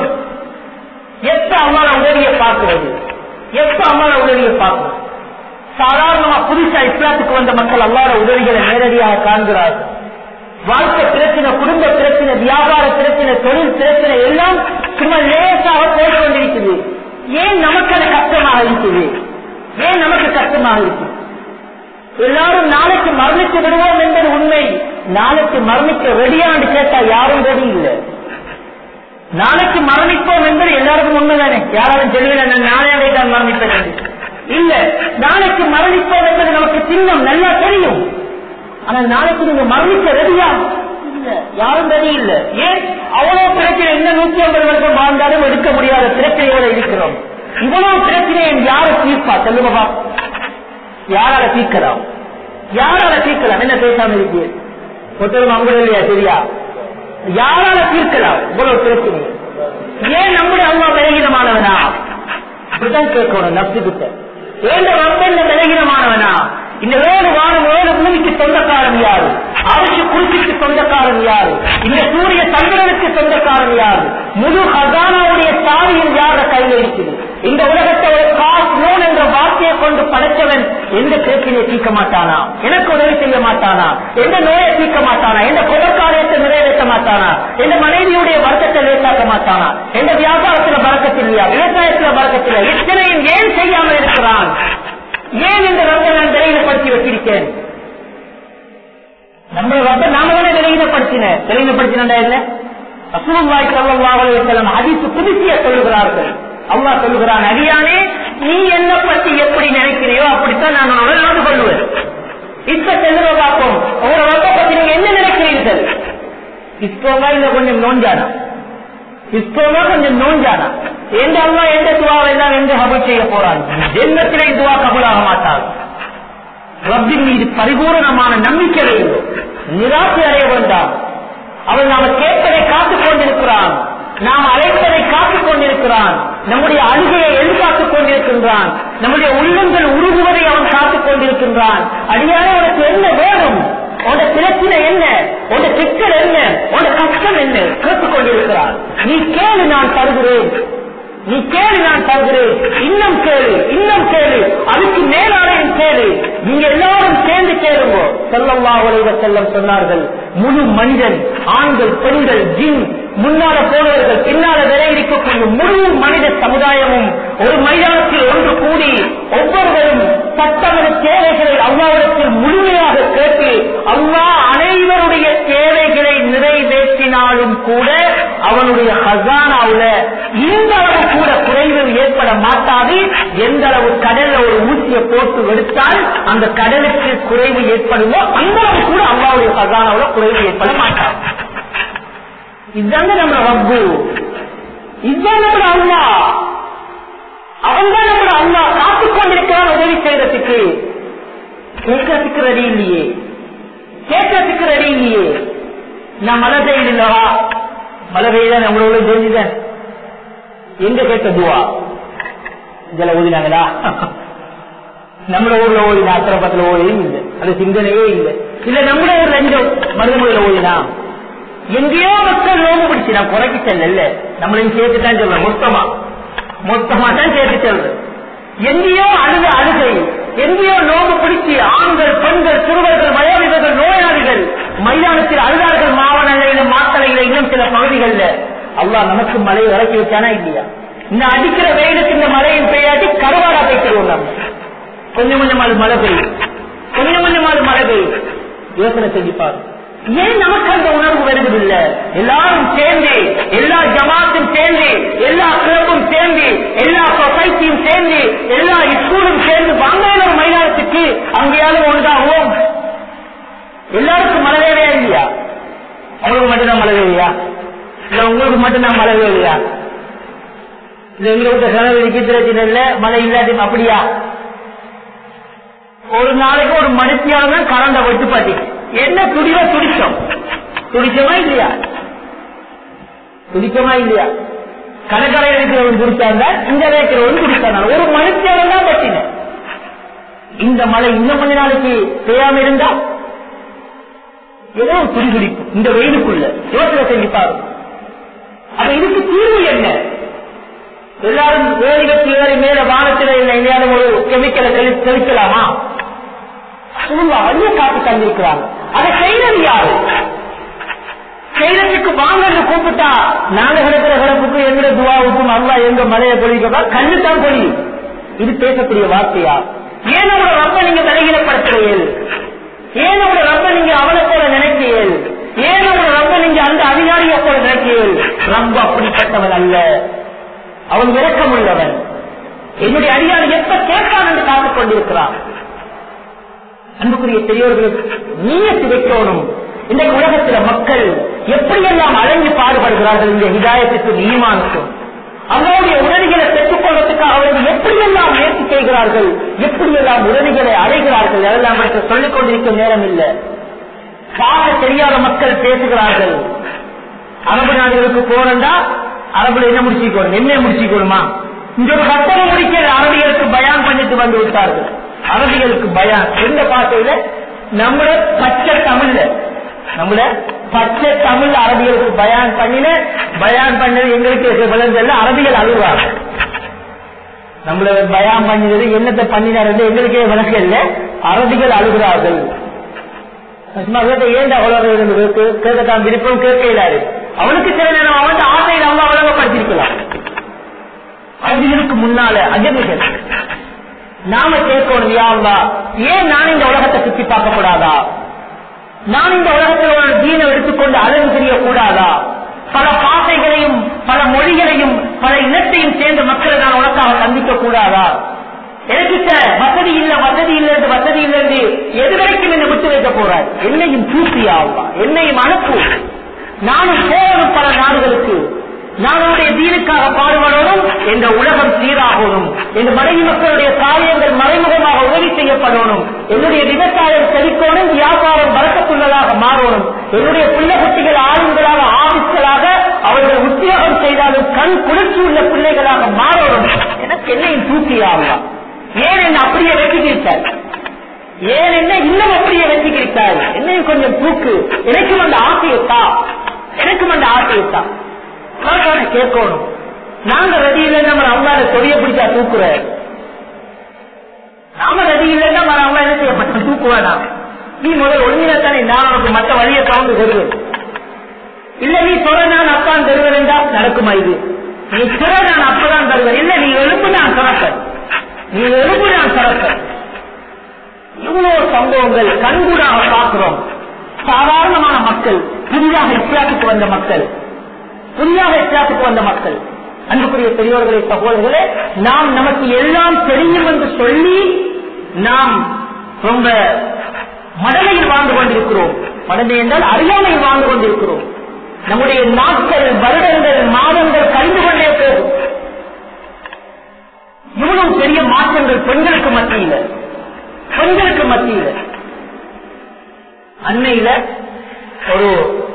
Speaker 1: எப்ப அம்மாவோட உதவியை பார்க்கிறது எப்ப அம்மாவோட உதவியை பார்க்கணும் சாதாரணமா புதுசா இஸ்லாத்துக்கு வந்த மக்கள் அல்லாத உதவிகளை நேரடியாக காண்கிறார்கள் வாழ்க்கை பிரச்சனை குடும்ப பிரச்சனை வியாபார பிரச்சனை தொழில் பிரச்சனை எல்லாம் சும்மா லேசாக போய் கொண்டிருக்குது ஏன் நமக்கு அது கஷ்டமாக இருக்குது ஏன் நமக்கு கஷ்டமாக இருக்குது எல்லாரும் நாளைக்கு மரணித்து விடுவோம் என்பது உண்மை நாளைக்கு மரணிக்க ரெடியான்னு கேட்டா யாரும் ரெடி இல்லை நாளைக்கு மரணிப்போம் என்பது எல்லாருக்கும் உண்மைதானே யாராலும் சொல்லுவேன் நாளை தான் மரணிப்பேன் இல்ல நாளைக்கு மரணிப்போம் என்பது நமக்கு சின்னம் நல்லா தெரியும் ஆனா நாளைக்கு நீங்க மரணிக்க ரெடியா இல்ல யாரும் ரெடி இல்ல ஏன் அவ்வளவு பிரச்சனை என்ன நூத்தி ஐம்பது வருஷம் வாழ்ந்தாலும் எடுக்க முடியாத பிரச்சனையோட இருக்கிறோம் இவ்வளவு பிரச்சனையை யாரு தீர்ப்பா சொல்லுங்க யாரால தீர்க்கலாம் யாரால தீர்க்கலாம் என்ன பேசாம இருக்கு ஒருத்தரும் அவங்க இல்லையா சரியா யாரால தீர்க்கலாம் இவ்வளவு பிரச்சனை ஏன் நம்முடைய அம்மா விலகினமானவனா அப்படிதான் கேட்கணும் நப்சு கிட்ட ஏன் ரொம்ப விலகினமானவனா இந்த வேறு வானம் வேறு பூமிக்கு சொந்தக்காரன் யாரு அவருக்கு குறிப்பிட்டு சொந்தக்காரன் யாரு இந்த சூரிய சந்திரனுக்கு சொந்தக்காரன் யாரு முழு ஹசானாவுடைய சாவியும் யார கையில் இருக்குது இந்த உலகத்தை ஒரு காஸ் நூன் என்ற வார்த்தையை கொண்டு படைத்தவன் எந்த பிரச்சனையை தீர்க்க மாட்டானா எனக்கு உதவி செய்ய மாட்டானா எந்த நோயை தீர்க்க மாட்டானா எந்த குலக்காரியத்தை நிறைவேற்ற மாட்டானா எந்த மனைவியுடைய வர்க்கத்தை லேசாக்க மாட்டானா எந்த வியாபாரத்துல பறக்கத்தில் இல்லையா விவசாயத்துல பறக்கத்தில் இத்தனையும் ஏன் செய்யாமல் இருக்கிறான் ஏன் இந்த ரப்பை நான் விலையினப்படுத்தி வச்சிருக்கேன் நம்ம ரப்பை நாம தானே விலையினப்படுத்தின விலையினப்படுத்தினா என்ன அசுரவாய் செல்லம் அதிசு புதுசிய சொல்லுகிறார்கள் அவ்வா சொல்லுகிறான் அடியானே நீ என்ன பத்தி எப்படி நினைக்கிறியோ அப்படித்தான் நான் உன்னோட நடந்து கொள்வேன் இப்ப செல்லுற பார்ப்போம் உங்களோட ரப்பை பத்தி நீங்க என்ன நினைக்கிறீர்கள் இப்போவா இல்ல கொஞ்சம் நோஞ்சானா இப்போவா கொஞ்சம் நோஞ்சானா எந்த அல்லா எந்த துவாவை எல்லாம் எந்த ஹபல் செய்ய போறான் ஜென்மத்திலே துவா கபூலாக மாட்டார் ரப்பின் மீது பரிபூரணமான நம்பிக்கை வேண்டும் நிராசை அடைய வேண்டாம் அவன் நாம கேட்பதை காத்துக் கொண்டிருக்கிறான் நாம் அழைப்பதை காத்துக் கொண்டிருக்கிறான் நம்முடைய அழுகையை எதிர்பார்த்துக் கொண்டிருக்கின்றான் நம்முடைய உள்ளங்கள் உருகுவதை அவன் காத்துக் கொண்டிருக்கின்றான் அடியானே உனக்கு என்ன வேணும் உன பிரச்சனை என்ன உன சிக்கல் என்ன உன கஷ்டம் என்ன கேட்டுக் கொண்டிருக்கிறான் நீ கேளு நான் தருகிறேன் நீ கேளு நான் தருகிறேன் இன்னும் கேளு இன்னும் கேளு அதுக்கு மேலாளையும் கேளு நீங்க எல்லாரும் சேர்ந்து கேளுங்க செல்லம்மா உலக செல்லம் சொன்னார்கள் முழு மனிதன் ஆண்கள் பெண்கள் ஜின் முன்னால போனவர்கள் பின்னால விலை இருக்கக்கூடிய முழு மனித சமுதாயமும் ஒரு மைதானத்தில் ஒன்று கூடி ஒவ்வொருவரும் தத்தமது தேவைகளை அல்லாவிடத்தில் முழுமையாக கேட்டு அல்லாஹ் அனைவருடைய தேவைகளை நிறைவேற்றினாலும் கூட அவனுடைய ஹசானாவுல இந்த அளவு கூட குறைவு ஏற்பட மாட்டாது எந்த அளவு கடல்ல ஒரு ஊசியை போட்டு எடுத்தால் அந்த கடலுக்கு குறைவு ஏற்படுமோ அந்த அளவு கூட அல்லாவுடைய ஹசானாவுல குறைவு ஏற்பட மாட்டாது இதுதாங்க நம்ம ரப்பு இதுதான் நம்ம அல்லா அவன் தான் நம்ம அல்லா காத்துக் கொண்டிருக்கிறான் உதவி செய்யறதுக்கு கேட்கறதுக்கு ரெடி இல்லையே கேட்கறதுக்கு ரெடி இல்லையே நான் மழை பெய்யலவா மழை பெய்யுதான் நம்மளோட தெரிஞ்சுதான் எங்க கேட்ட துவா இதுல ஓதினாங்களா நம்ம ஊர்ல ஓடினா அத்திரப்பத்துல ஓடியும் இல்லை அது சிந்தனையே இல்லை இல்ல நம்ம ஊர்ல எங்க மருதமொழியில ஓடினா எங்கேயோ மக்கள் நோம்பு பிடிச்சு நான் குறைக்கு செல்ல நம்மளையும் சேர்த்து தான் சொல்றேன் மொத்தமா மொத்தமா தான் சேர்த்து சொல்றேன் எங்கேயோ அழுத அழுகை எங்கேயோ நோம்பு பிடிச்சு ஆண்கள் பெண்கள் சிறுவர்கள் வயோதிகர்கள் நோயாளிகள் மைதானத்தில் அழுதார்கள் மாவனங்கையில மாத்தலையில இன்னும் சில பகுதிகளில் அல்லா நமக்கு மழையை இறக்கி வச்சானா இல்லையா இந்த அடிக்கிற வெயிலுக்கு இந்த மழையின் பெய்யாட்டி கருவாடா பேசிடுவோம் நம்ம கொஞ்சம் கொஞ்சமாவது மழை பெய்யும் கொஞ்சம் கொஞ்சமாவது மழை பெய்யும் யோசனை செஞ்சு பாரு ஏன் நமக்கு அந்த உணர்வு வருவதில்லை எல்லாரும் சேர்ந்து எல்லா ஜமாத்தும் சேர்ந்து எல்லா கிளப்பும் சேர்ந்து எல்லா சொசைட்டியும் சேர்ந்து எல்லா ஸ்கூலும் சேர்ந்து வாங்கான மைதானத்துக்கு அங்கேயாவது ஒன்றாகும் எல்லாருக்கும் மழை வேலையா இல்லையா அவங்களுக்கு மட்டும்தான் மழை வேலையா இல்ல உங்களுக்கு மட்டும்தான் மழை வேலையா இல்ல எங்களுக்கு செலவு பிரச்சனை இல்ல மழை இல்லாட்டி அப்படியா ஒரு நாளைக்கு ஒரு மனுஷியால தான் கரண்ட வச்சு பாட்டி என்ன துடிவா துடிச்சோம் துடிச்சோமா இல்லையா துடிச்சோமா இல்லையா கடற்கரை இருக்கிறவன் குடிச்சாங்க இங்க இருக்கிறவன் குடிச்சாங்க ஒரு மனுஷியால தான் பட்டின இந்த மழை இன்னும் கொஞ்ச நாளைக்கு பெய்யாம இருந்தா ஏதோ ஒரு துடி துடிப்பு இந்த வெயிலுக்குள்ள யோசனை செஞ்சு பாருங்க அப்ப இதுக்கு தீர்வு என்ன எல்லாரும் வேலை வச்சு ஏறி மேல வானத்தில் எங்கேயாவது ஒரு கெமிக்கலை தெளிக்கலாமா வழிய காத்து தந்திருக்கிறாங்க அதை செய்யறது யாரு செய்யறதுக்கு வாங்கன்னு கூப்பிட்டா நாங்க கிடக்கிற கிடப்புக்கு எங்க துவாவுக்கும் அல்லா எங்க மலையை பொழிக்கப்பா கண்ணு தான் பொழியும் இது பேசக்கூடிய வார்த்தையா ஏன் அவரோட ரப்ப நீங்க விலகினப்படுத்துறீர்கள் ஏன் அவரோட ரப்ப நீங்க அவனை போல நினைக்கிறீர்கள் ஏன் அவரோட ரப்ப நீங்க அந்த அதிகாரியை போல நினைக்கிறீர்கள் ரொம்ப அப்படிப்பட்டவன் அல்ல அவன் விளக்கம் உள்ளவன் என்னுடைய அதிகாரி எப்ப கேட்பான் என்று காத்துக் கொண்டிருக்கிறான் அன்புக்குரிய பெரியோர்களுக்கு நீயத்து வைக்கணும் இந்த உலகத்துல மக்கள் எப்படியெல்லாம் அழங்கி பாடுபடுகிறார்கள் இந்த ஹிதாயத்துக்கு ஈமானுக்கும் அவருடைய உதவிகளை பெற்றுக் கொள்வதற்காக அவர்கள் எப்படியெல்லாம் முயற்சி செய்கிறார்கள் எப்படியெல்லாம் உதவிகளை அடைகிறார்கள் அதெல்லாம் எனக்கு சொல்லிக் கொண்டிருக்கும் நேரம் இல்லை பாட தெரியாத மக்கள் பேசுகிறார்கள் அரபு நாடுகளுக்கு போனண்டா அரபுல என்ன முடிச்சுக்கணும் என்ன முடிச்சுக்கணுமா இந்த ஒரு கட்டளை முடிக்கிற அரபிகளுக்கு பயான் பண்ணிட்டு வந்து விட்டார்கள் அரபிகளுக்கு பயான் எந்த பாட்டையில நம்மள பச்சை தமிழ்ல நம்மள பச்சை தமிழ் அரபிகளுக்கு பயான் பண்ணின பயான் பண்ணது எங்களுக்கு விளைஞ்சல அரபிகள் அழுவாங்க நம்மள பயான் பண்ணினது என்னத்தை பண்ணினார் எங்களுக்கே விளக்கம் இல்லை அரபிகள் அழுகிறார்கள் ஏன் அவ்வளவு கேட்கத்தான் விருப்பம் கேட்க இல்லாது அவனுக்கு சில நேரம் அவன் ஆசையில் அவங்க வழங்கப்படுத்திருக்கலாம் அஜிகளுக்கு முன்னால அஜமிகள் நாம கேட்கணும் யாருந்தா ஏன் நான் இந்த உலகத்தை சுற்றி பார்க்க கூடாதா நான் இந்த உலகத்தில் ஒரு தீனை எடுத்துக்கொண்டு அழகு தெரியக்கூடாதா பல பாசைகளையும் பல மொழிகளையும் பல இனத்தையும் சேர்ந்த மக்களை நான் உனக்காக சந்திக்க கூடாதா எனக்கிட்ட வசதி இல்ல வசதி இல்லை வசதி இல்லை எது வரைக்கும் என்ன விட்டு வைக்க போறார் என்னையும் பூர்த்தி ஆகுவா என்னையும் அனுப்பு நானும் போகணும் பல நாடுகளுக்கு நானுடைய தீனுக்காக பாடுபடணும் என்ற உலகம் சீராகணும் என்ற மனைவி மக்களுடைய காரியங்கள் மறைமுகமாக உதவி செய்யப்படணும் என்னுடைய விவசாயம் செழிக்கணும் வியாபாரம் வழக்கத்துள்ளதாக மாறணும் என்னுடைய பிள்ளை குட்டிகள் ஆளுங்களாக ஆபிஸ்களாக அவர்கள் உத்தியோகம் செய்தாலும் கண் குளிர்ச்சி உள்ள பிள்ளைகளாக மாறணும் எனக்கு என்னையும் தூக்கி ஆகலாம் ஏன் என்ன அப்படியே வெற்றிக்கிட்டார் ஏன் என்ன இன்னும் அப்படியே வெற்றிக்கிட்டார் என்னையும் கொஞ்சம் தூக்கு எனக்கும் அந்த ஆசையத்தா எனக்கும் அந்த ஆசையத்தா கேட்கணும் நாங்க ரெடி இல்லைன்னா நம்ம அவங்களால கொடிய பிடிச்சா தூக்குற நாம ரெடி இல்லைன்னா நம்ம அவங்க என்ன செய்யப்பட்ட தூக்குவானா நீ முதல் ஒழுங்கினா தானே நான் உனக்கு மற்ற வழியை கவுந்து வருவேன் இல்ல நீ சொல்ற நான் அப்பான் தருவேன்டா நடக்குமா இது நீ சிற நான் அப்பதான் தருவேன் இல்ல நீ எழுப்பு நான் சுரப்பேன் நீ எழுப்பு நான் சுரப்பேன் இவ்வளவு சம்பவங்கள் கண்கூடாக பார்க்கிறோம் சாதாரணமான மக்கள் புதிதாக இஸ்லாத்துக்கு வந்த மக்கள் புதிதாக இஸ்லாத்துக்கு வந்த மக்கள் அன்புக்குரிய பெரியோர்களே சகோதரர்களே நாம் நமக்கு எல்லாம் தெரியும் என்று சொல்லி நாம் ரொம்ப மடமையில் வாழ்ந்து கொண்டிருக்கிறோம் மடமை என்றால் அறியாமையில் வாழ்ந்து கொண்டிருக்கிறோம் நம்முடைய நாட்கள் வருடங்கள் மாதங்கள் கழிந்து கொண்டே போகும் இவ்வளவு பெரிய மாற்றங்கள் பெண்களுக்கு மத்தியில் பெண்களுக்கு மத்தியில் அன்னையில ஒரு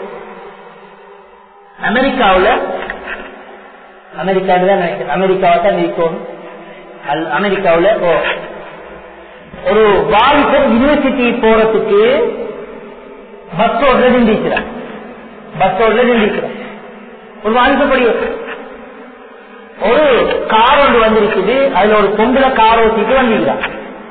Speaker 1: அமெரிக்காவில் அமெரிக்காவில் தான் நினைக்கிறேன் அமெரிக்காவை தான் இருக்கணும் அமெரிக்காவில் ஒரு வாலிபர் யூனிவர்சிட்டி போறதுக்கு பஸ் ரோட்ல நின்றுக்கிறார் பஸ் ரோட்ல நின்றுக்கிறார் ஒரு வாலிபப்படி ஒரு கார் ஒன்று வந்திருக்குது அதுல ஒரு பொம்பளை கார் ஓட்டிட்டு வந்திருக்கிறார்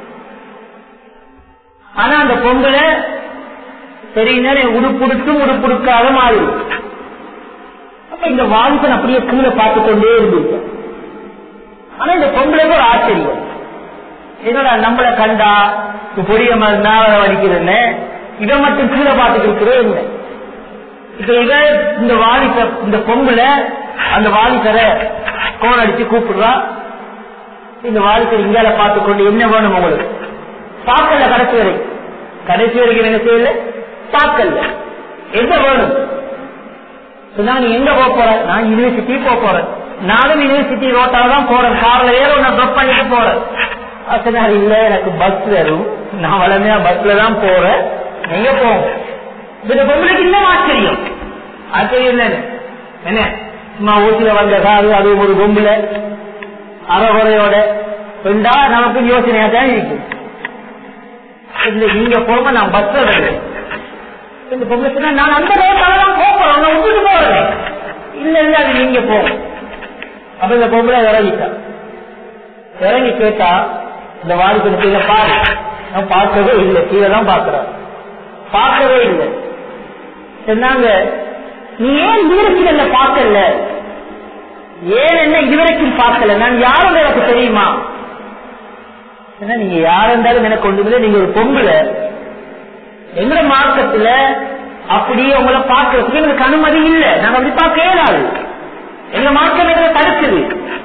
Speaker 1: ஆனா அந்த பொம்பளை சரின்னா உடுப்புடுத்தும் உடுப்புடுக்காத மாறி அப்ப இந்த வாலிபன் அப்படியே கீழே பார்த்து கொண்டே இருந்திருக்கு ஆனா இந்த பொம்பளைக்கு ஒரு ஆச்சரியம் என்னடா நம்மளை கண்டா பொடிய மாதிரி வலிக்கிறேன்னு இதை மட்டும் கீழே பார்த்துட்டு இருக்கிறேன் இல்லை இப்ப இவ இந்த வாலிப இந்த பொம்பளை அந்த வாலிபரை கோன் அடிச்சு கூப்பிடுறா இந்த வாலிபர் இங்கால பார்த்து கொண்டு என்ன வேணும் உங்களுக்கு பார்க்கல கடைசி வரை கடைசி வரைக்கும் என்ன செய்யல பார்க்கல என்ன வேணும் சொன்னா நீ எங்க போக போற நான் யூனிவர்சிட்டி போக போறேன் நானும் யூனிவர்சிட்டி ரோட்டால தான் போறேன் கார்ல ஏற நான் ட்ரப் பண்ணிட்டு போறேன் சொன்னார் இல்ல எனக்கு பஸ் வரும் நான் வளமையா பஸ்ல தான் போறேன் நீங்க போங்க இந்த பொம்பளைக்கு இன்னும் ஆச்சரியம் ஆச்சரியம் என்ன என்ன சும்மா ஊசில வந்த காரு அது ஒரு பொம்பளை அறகுறையோட ரெண்டா நமக்கு யோசனையா தான் இருக்கும் இல்ல நீங்க போங்க நான் பஸ்ல வருவேன் இந்த பொம்பளை சொன்னா நான் அந்த ரோட்டால தான் போறேன் நான் விட்டுட்டு போறேன் இல்ல இல்ல அது நீங்க போங்க அப்ப இந்த பொம்பளை இறங்கிட்டா இறங்கி கேட்டா இந்த வாலிபன் கீழே பாரு நான் பார்க்கவே இல்லை கீழே தான் பாக்குறேன் பார்க்கவே இல்லை சொன்னாங்க நீ ஏன் இதுவரைக்கும் என்ன பார்க்கல ஏன் என்ன இதுவரைக்கும் பார்க்கல நான் யாரும் எனக்கு தெரியுமா என்ன நீங்க யார் இருந்தாலும் எனக்கு ஒன்றுமில்லை நீங்க ஒரு பொம்பளை எங்க மார்க்கத்துல அப்படியே உங்களை பார்க்கறதுக்கு எங்களுக்கு அனுமதி இல்லை நாங்க அப்படி பார்க்க இயலாது எங்க மார்க்கம் எங்களை தடுக்குது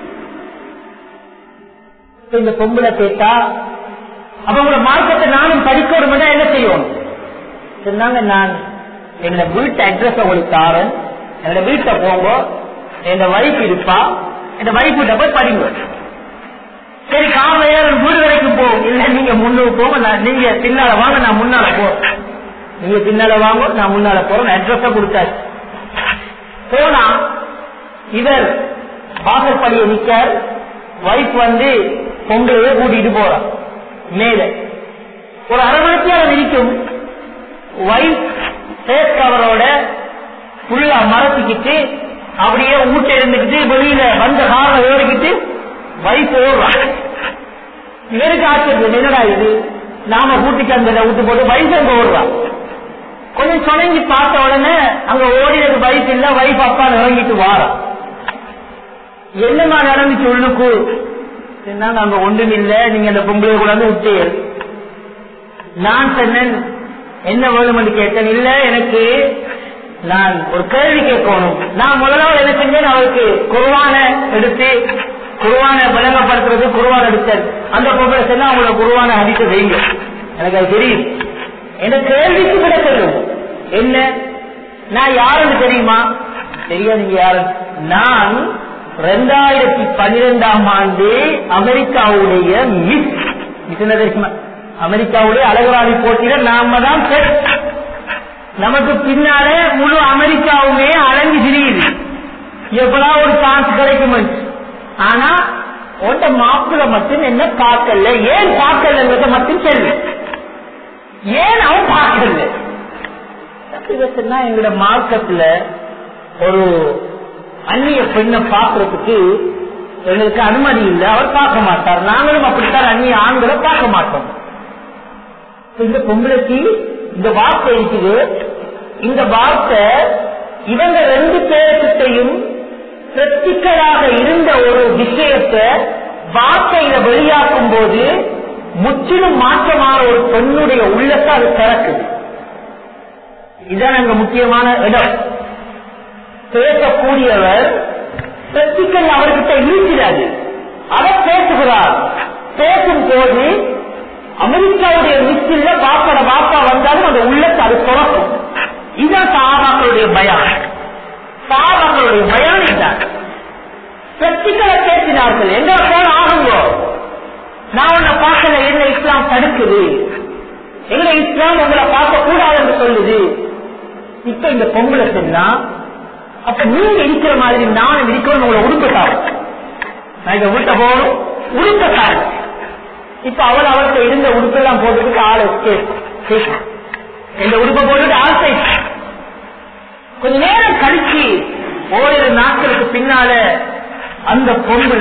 Speaker 1: இந்த பொம்பளை கேட்டா அப்ப உங்களோட மார்க்கத்தை நானும் படிக்கணும் என்ன செய்யணும் சொன்னாங்க நான் என்னோட வீட்டு அட்ரஸ் உங்களுக்கு தாரன் என்னோட வீட்டை போங்க என்னோட வைஃப் இருப்பா இந்த வைஃப் கிட்ட போய் படிங்க சரி காலைல ஏற வீடு வரைக்கும் போகும் இல்ல நீங்க முன்னுக்கு போங்க நான் நீங்க பின்னால வாங்க நான் முன்னால போறேன் நீங்க பின்னால வாங்க நான் முன்னால போறேன் அட்ரஸ கொடுத்தாச்சு போனா இவர் வாசற்படியை நிக்கார் வைஃப் வந்து பொங்கலையே கூட்டிட்டு போறான் மேல ஒரு அரை மணித்தியால நிற்கும் வைஃப் ஃபேஸ் கவரோட ஃபுல்லா மறைச்சிக்கிட்டு அப்படியே ஊட்ட இருந்துக்கிட்டு வெளியில வந்த காரை ஏறிக்கிட்டு வைஃப் ஓடுறான் இவருக்கு ஆச்சரியம் என்னடா இது நாம கூட்டிக்கு அந்த விட்டு போட்டு வைஃப் அங்க ஓடுறான் கொஞ்சம் சொலங்கி பார்த்த உடனே அங்க ஓடினது வைஃப் இல்ல வைஃப் அப்பா இறங்கிட்டு வாரான் என்னமா நடந்துச்சு உள்ளுக்கு சொன்னாங்க அங்க ஒன்றும் இல்ல நீங்க அந்த பொம்பளை கூட விட்டு நான் சொன்னேன் என்ன வேணும்னு கேட்டேன் இல்ல எனக்கு நான் ஒரு கேள்வி கேட்கணும் நான் முதலாவது என்ன செஞ்சேன் அவருக்கு குருவான எடுத்து குருவான விளங்கப்படுத்துறது குருவான எடுத்தேன் அந்த பொம்பளை சொன்னா அவங்கள குருவான அடித்து வைங்க எனக்கு அது தெரியும் என்ற கேள்விக்கு விட சொல்லும் என்ன நான் யாருன்னு தெரியுமா தெரியாது நீங்க யாரு நான் ரெண்டாயிரத்தி பன்னிரெண்டாம் ஆண்டு அமெரிக்காவுடைய மிஸ் மிஸ் என்ன தெரியுமா அமெரிக்காவுடைய அழகுராணி போட்டியில நாம தான் first. நமக்கு பின்னாலே முழு அமெரிக்காவுமே அடங்கி திரியுது எப்படா ஒரு சான்ஸ் கிடைக்கும் ஆனா உன்ட மாப்பிள்ள மட்டும் என்ன பார்க்கல ஏன் பார்க்கலங்கிறத மட்டும் சொல்லு ஏன் அவன் பார்க்கல சொன்னா எங்களோட மார்க்கத்துல ஒரு அந்நிய பெண்ணை பார்க்கறதுக்கு எங்களுக்கு அனுமதி இல்லை அவர் பார்க்க மாட்டார் நாங்களும் அப்படித்தான் அந்நிய ஆண்களை பார்க்க மாட்டோம் இந்த பொம்பளைக்கு இந்த வார்த்தை இருக்குது இந்த வார்த்தை இவங்க ரெண்டு பேர்கிட்டையும் பிரத்திக்கலாக இருந்த ஒரு விஷயத்தை வார்த்தையில வெளியாக்கும் போது முற்றிலும் மாற்றமான ஒரு பெண்ணுடைய உள்ளத்தை அது திறக்குது இதுதான் அங்க முக்கியமான இடம் பேசக்கூடியவர் பிரத்திக்கல் அவர்கிட்ட இருக்கிறது அவர் பேசுகிறார் பேசும் போது அமெரிக்காவுடைய மிஸ்டில் பாப்பட பாப்பா வந்தாலும் அந்த உள்ளத்தை அது துறக்கும் இதுதான் சாபாக்களுடைய பயம் சாபாக்களுடைய பயம் இதுதான் பிரத்திகளை பேசினார்கள் எங்க போன ஆகுங்கோ நான் உன்னை பார்க்கல என்ன இஸ்லாம் தடுக்குது எங்க இஸ்லாம் உங்களை பார்க்க கூடாது என்று சொல்லுது இப்ப இந்த பொங்கலை சொன்னா அப்ப நீங்க இருக்கிற மாதிரி நானும் இருக்கிறோம் உங்களை உடுக்கட்டாரு நான் இங்க வீட்டை போகணும் உடுக்கட்டாரு இப்ப அவள் அவர்கிட்ட இருந்த உடுப்பெல்லாம் போட்டுட்டு ஆளை கேட்கும் இந்த உடுப்பை போட்டுட்டு ஆள் செய்யும் கொஞ்ச நேரம் கழிச்சு ஓரிரு நாட்களுக்கு பின்னால அந்த பொம்புல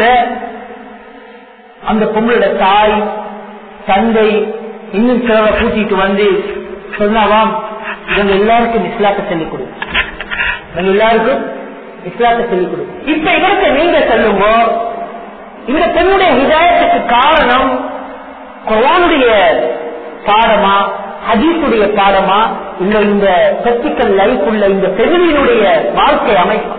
Speaker 1: அந்த பொம்பளோட தாய் தந்தை இன்னும் சிலரை கூட்டிட்டு வந்து சொன்னாவாம் இவங்க எல்லாருக்கும் இஸ்லாத்தை சொல்லிக் கொடு இவங்க எல்லாருக்கும் இஸ்லாத்தை சொல்லிக் கொடு இப்ப இவருக்கு நீங்க சொல்லுங்க இந்த பெண்ணுடைய ஹிதாயத்துக்கு காரணம் குரானுடைய பாடமா ஹதீஸுடைய பாடமா இல்ல இந்த பிராக்டிக்கல் லைஃப் உள்ள இந்த பெண்ணினுடைய வாழ்க்கை அமைப்பு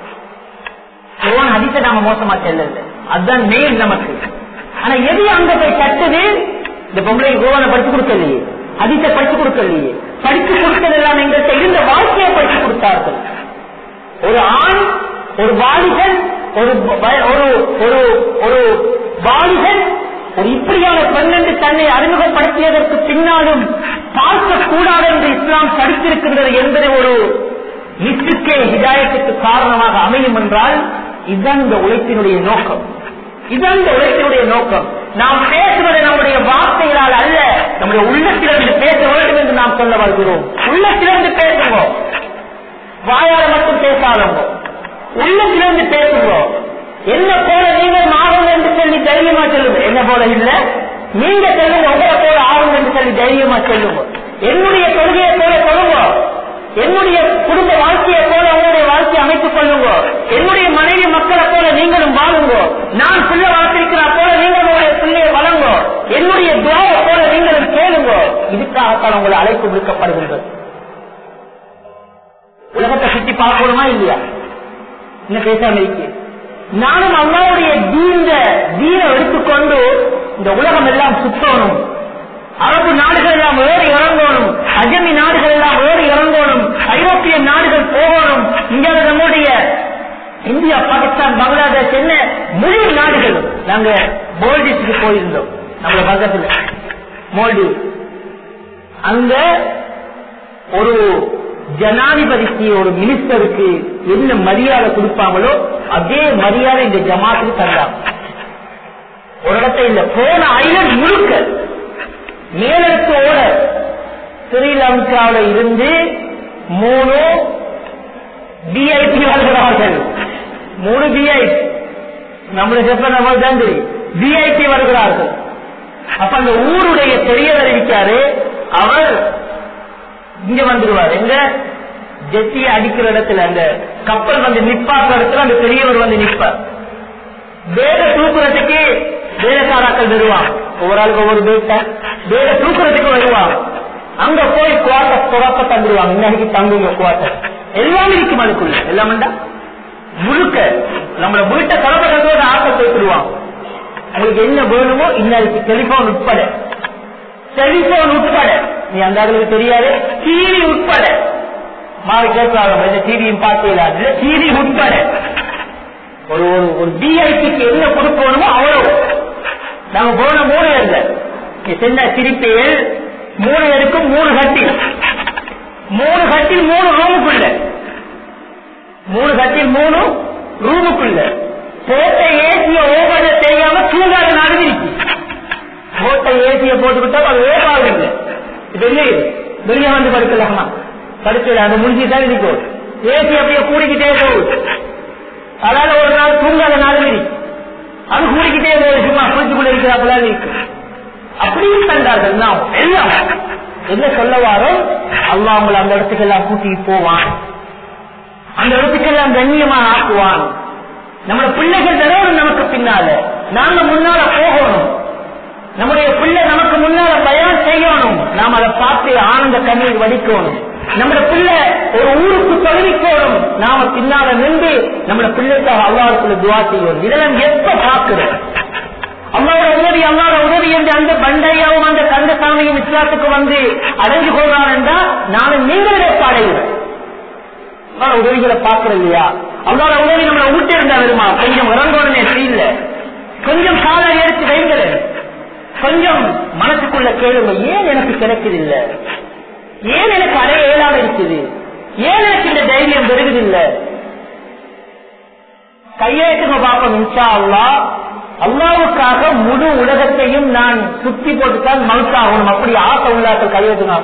Speaker 1: குரான் ஹதீஸை நாம மோசமா செல்லல அதுதான் மெயின் நமக்கு ஆனா எது அங்க போய் தட்டுது இந்த பொம்பளை கோவனை படிச்சு கொடுக்கலையே ஹதீஸை படிச்சு கொடுக்கலையே படிச்சு கொடுத்ததெல்லாம் எங்கள்கிட்ட இருந்த வாழ்க்கையை படிச்சு கொடுத்தார்கள் ஒரு ஆண் ஒரு வாலிபன் ஒரு வ- ஒரு ஒரு ஒரு வாலிபன் ஒரு இப்படியான பெண் என்று தன்னை அறிமுகப்படுத்தியதற்கு பின்னாலும் பார்க்க கூடாது என்று இஸ்லாம் தடுத்திருக்கின்றது என்பது ஒரு நிச்சுக்கே ஹிதாயத்துக்கு காரணமாக அமையும் என்றால் இதுதான் இந்த உழைப்பினுடைய நோக்கம் இதுதான் இந்த உழைப்பினுடைய நோக்கம் நாம் பேசுவது நம்முடைய வார்த்தைகளால் அல்ல நம்முடைய உள்ளத்திலிருந்து பேச வேண்டும் என்று நாம் சொல்ல வருகிறோம் உள்ளத்திலிருந்து பேசுவோம் வாயால மட்டும் பேசாதவங்க உள்ளத்திலிருந்து பேசுங்க என்ன போல நீங்கள் ஆகும் என்று சொல்லி தைரியமா சொல்லுங்க என்ன போல இல்ல நீங்க சொல்லுங்க உங்களை போல ஆகும் என்று சொல்லி தைரியமா சொல்லுங்க என்னுடைய கொள்கையை போல சொல்லுங்க என்னுடைய குடும்ப வாழ்க்கையை போல உங்களுடைய வாழ்க்கையை அமைத்துக் கொள்ளுங்க என்னுடைய மனைவி மக்களை போல நீங்களும் வாழுங்க நான் பிள்ளை வளர்த்திருக்கிறா போல நீங்கள் உங்களுடைய பிள்ளையை வளங்க என்னுடைய துவாவை போல நீங்களும் கேளுங்க இதுக்காகத்தான் உங்களை அழைப்பு விடுக்கப்படுகின்றது உலகத்தை சுத்தி பார்க்கணுமா இல்லையா என்ன பேசாம இருக்கு நானும் அம்மாவுடைய தீந்த தீன எடுத்துக்கொண்டு இந்த உலகம் எல்லாம் சுத்தணும் அரபு நாடுகள் எல்லாம் ஏறி இறங்கணும் அஜமி நாடுகள் எல்லாம் ஏறி இறங்கணும் ஐரோப்பிய நாடுகள் போகணும் இங்க நம்முடைய இந்தியா பாகிஸ்தான் பங்களாதேஷ் என்ன முழு நாடுகள் நாங்க மோல்டிவ்ஸுக்கு போயிருந்தோம் நம்ம பக்கத்துல மோல்டிவ் அங்க ஒரு ஜனாதிபதிக்கு ஒரு மினிஸ்டருக்கு என்ன மரியாதை கொடுப்பாங்களோ அதே மரியாதை இந்த ஜமாத்துக்கு தந்தாங்க ஒரு இடத்த இல்ல போன ஐலண்ட் முழுக்க மேலெடுத்தோட ஸ்ரீலங்காவில இருந்து மூணு விஐபி வருகிறார்கள் மூணு விஐபி நம்மளுக்கு எப்ப நம்ம தான் தெரியும் விஐபி வருகிறார்கள் அப்ப அந்த ஊருடைய பெரியவர் இருக்காரு அவர் இங்க வந்துடுவார் எங்க ஜெட்டியை அடிக்கிற இடத்துல அந்த கப்பல் வந்து நிப்பாக்குற இடத்துல அந்த பெரியவர் வந்து நிற்பார் வேக தூக்குறதுக்கு வேலைக்காராக்கள் வருவாங்க ஒவ்வொரு ஆளுக்கு ஒவ்வொரு பேட்டை வேக தூக்குறதுக்கு வருவாங்க அங்க போய் குவார்டர் துறக்க தந்துடுவாங்க இன்னைக்கு தங்குங்க குவார்டர் எல்லாம் இருக்கும் அதுக்குள்ள எல்லாமண்டா முழுக்க நம்மள வீட்டை குழப்ப கண்டோட ஆக்க சேர்த்துடுவாங்க உங்களுக்கு என்ன வேணுமோ இன்னைக்கு டெலிபோன் உட்பட டெலிபோன் உட்பட நீ அந்த ஆளுக்கு தெரியாது டிவி உட்பட மாறி கேட்கலாம் இந்த டிவியும் பார்த்தீங்களா டிவி உட்பட ஒரு ஒரு ஒரு டிஐபிக்கு என்ன கொடுக்கணுமோ அவ்வளவு நாங்க போன மூணு இல்ல சின்ன சிரிப்பையில் மூணு பேருக்கும் மூணு கட்டில் மூணு கட்டில் மூணு ரூமுக்குள்ள மூணு கட்டில் மூணு ரூமுக்குள்ள போட்ட ஏசிய ஓவர செய்யாம தூங்காத நடந்துருச்சு போட்ட ஏசிய போட்டுக்கிட்டா அது ஓவாது இல்லை வெளியே வெளியே வந்து படுக்கலாமா படுக்கல அது முடிஞ்சுதான் இருக்கும் ஏசி அப்படியே கூடிக்கிட்டே போகுது அதனால ஒரு நாள் தூங்காத நாள் இருக்கு அது கூடிக்கிட்டே போகுது சும்மா குளிச்சுக்குள்ள இருக்கிறாங்களா இருக்கு அப்படியும் தந்தார்கள் நாம் எல்லாம் என்ன சொல்ல வாரோ அல்லா அவங்களை அந்த இடத்துக்கு எல்லாம் கூட்டிட்டு போவான் அந்த இடத்துக்கெல்லாம் கண்ணியமா ஆக்குவான் நம்மளோட பிள்ளைகள் தரவும் நமக்கு பின்னால நாங்க முன்னால போகணும் நம்முடைய பிள்ளை நமக்கு முன்னால பயன் செய்யணும் நாம் அதை பார்த்து ஆனந்த கண்ணீர் வடிக்கணும் நம்மளோட பிள்ளை ஒரு ஊருக்கு தொழிலிக்கோணும் நாம பின்னால நின்று நம்மளோட பிள்ளைக்காக அல்லாவுக்குள்ள துவா செய்யணும் இதெல்லாம் எப்ப பார்க்கிறோம் அல்லாவோட உதவி அல்லாவோட உதவி என்று அந்த பண்டையாவும் அந்த கந்தசாமியும் இஸ்லாத்துக்கு வந்து அடைஞ்சு கொள்றான் என்றால் நானும் நீங்களே பாடைகிறேன் அல்லாத உதவிகளை பார்க்கறது இல்லையா அல்லாத உதவி நம்மளை ஊட்டி இருந்தா வருமா கொஞ்சம் இறங்கோடனே தெரியல கொஞ்சம் காலை எடுத்து வைங்களே கொஞ்சம் மனசுக்குள்ள கேளுங்க ஏன் எனக்கு கிடைக்குது இல்ல ஏன் எனக்கு அடைய இயலாம இருக்குது ஏன் எனக்கு இந்த தைரியம் பெருகுதில்லை கையெழுத்துங்க பார்ப்போம் இன்ஷா அல்லா அல்லாவுக்காக முழு உலகத்தையும் நான் சுத்தி போட்டுத்தான் மவுத்தாகணும் அப்படி ஆசை உள்ளாக்கள் கையெழுத்துங்க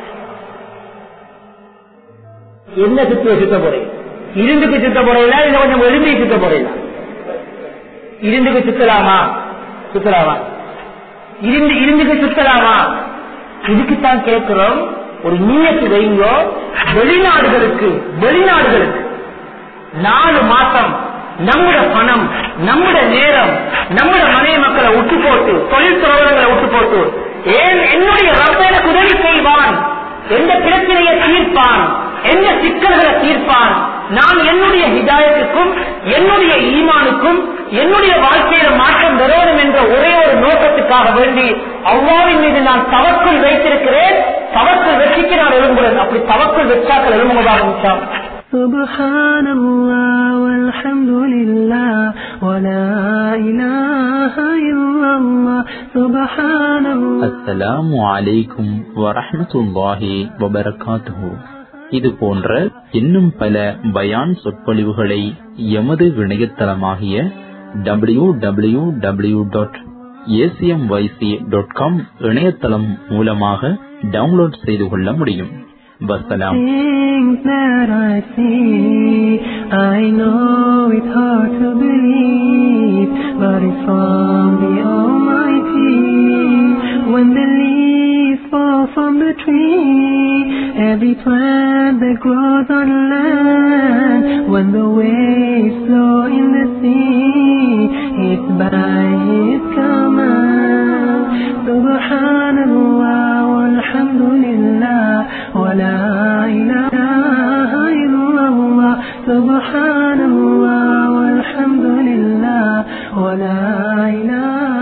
Speaker 1: என்ன சுத்திய சுத்த போறேன் இருந்துக்கு சுத்த போறீங்களா இல்ல கொஞ்சம் எழுந்தி சுத்த போறீங்களா இருந்துக்கு சுத்தலாமா சுத்தலாமா இருந்து இருந்துக்கு சுத்தலாமா இதுக்குத்தான் கேட்கிறோம் ஒரு நீயத்து வைங்கோ வெளிநாடுகளுக்கு வெளிநாடுகளுக்கு நாலு மாசம் நம்முட பணம் நம்முட நேரம் நம்முட மனைவி மக்களை விட்டு போட்டு தொழில் துறவரங்களை விட்டு போட்டு ஏன் என்னுடைய ரப்ப எனக்கு உதவி செய்வான் எந்த பிரச்சனையை தீர்ப்பான் எந்த சிக்கல்களை தீர்ப்பான் நான் என்னுடைய ஹிதாயத்துக்கும் என்னுடைய ஈமானுக்கும் என்னுடைய வாழ்க்கையில மாற்றம் வரணும் என்ற ஒரே ஒரு நோக்கத்துக்காக வேண்டி அவ்வாவின் மீது நான் தவக்குள் வைத்திருக்கிறேன் தவக்குள் வெற்றிக்கு நான் எழும்புகிறேன் அப்படி தவக்குள் வெச்சாக்கள் எழும்புவதாக இருந்துச்சான்
Speaker 2: سبحان الله والحمد لله ولا إله إلا الله سبحان الله
Speaker 3: அஸ்ஸலாமு அலைக்கும் வரஹ்மத்துல்லாஹி வபரகாத்துஹு இது போன்ற இன்னும் பல பயான் சொற்பொழிவுகளை எமது இணையதளமாகிய W W W dot ACMYC dot com இணையதளம் மூலமாக டவுன்லோட் செய்து கொள்ள முடியும் வசலாம்
Speaker 2: Things that I see, I know it's hard to believe, but it's from the Almighty. When the leaves fall from the tree, every plant that grows on land, when the waves flow in the sea, it's by His command. Subhanallah, walhamdulillah, wa la ilaha illallah. Subhanallah, walhamdulillah, wa la ilaha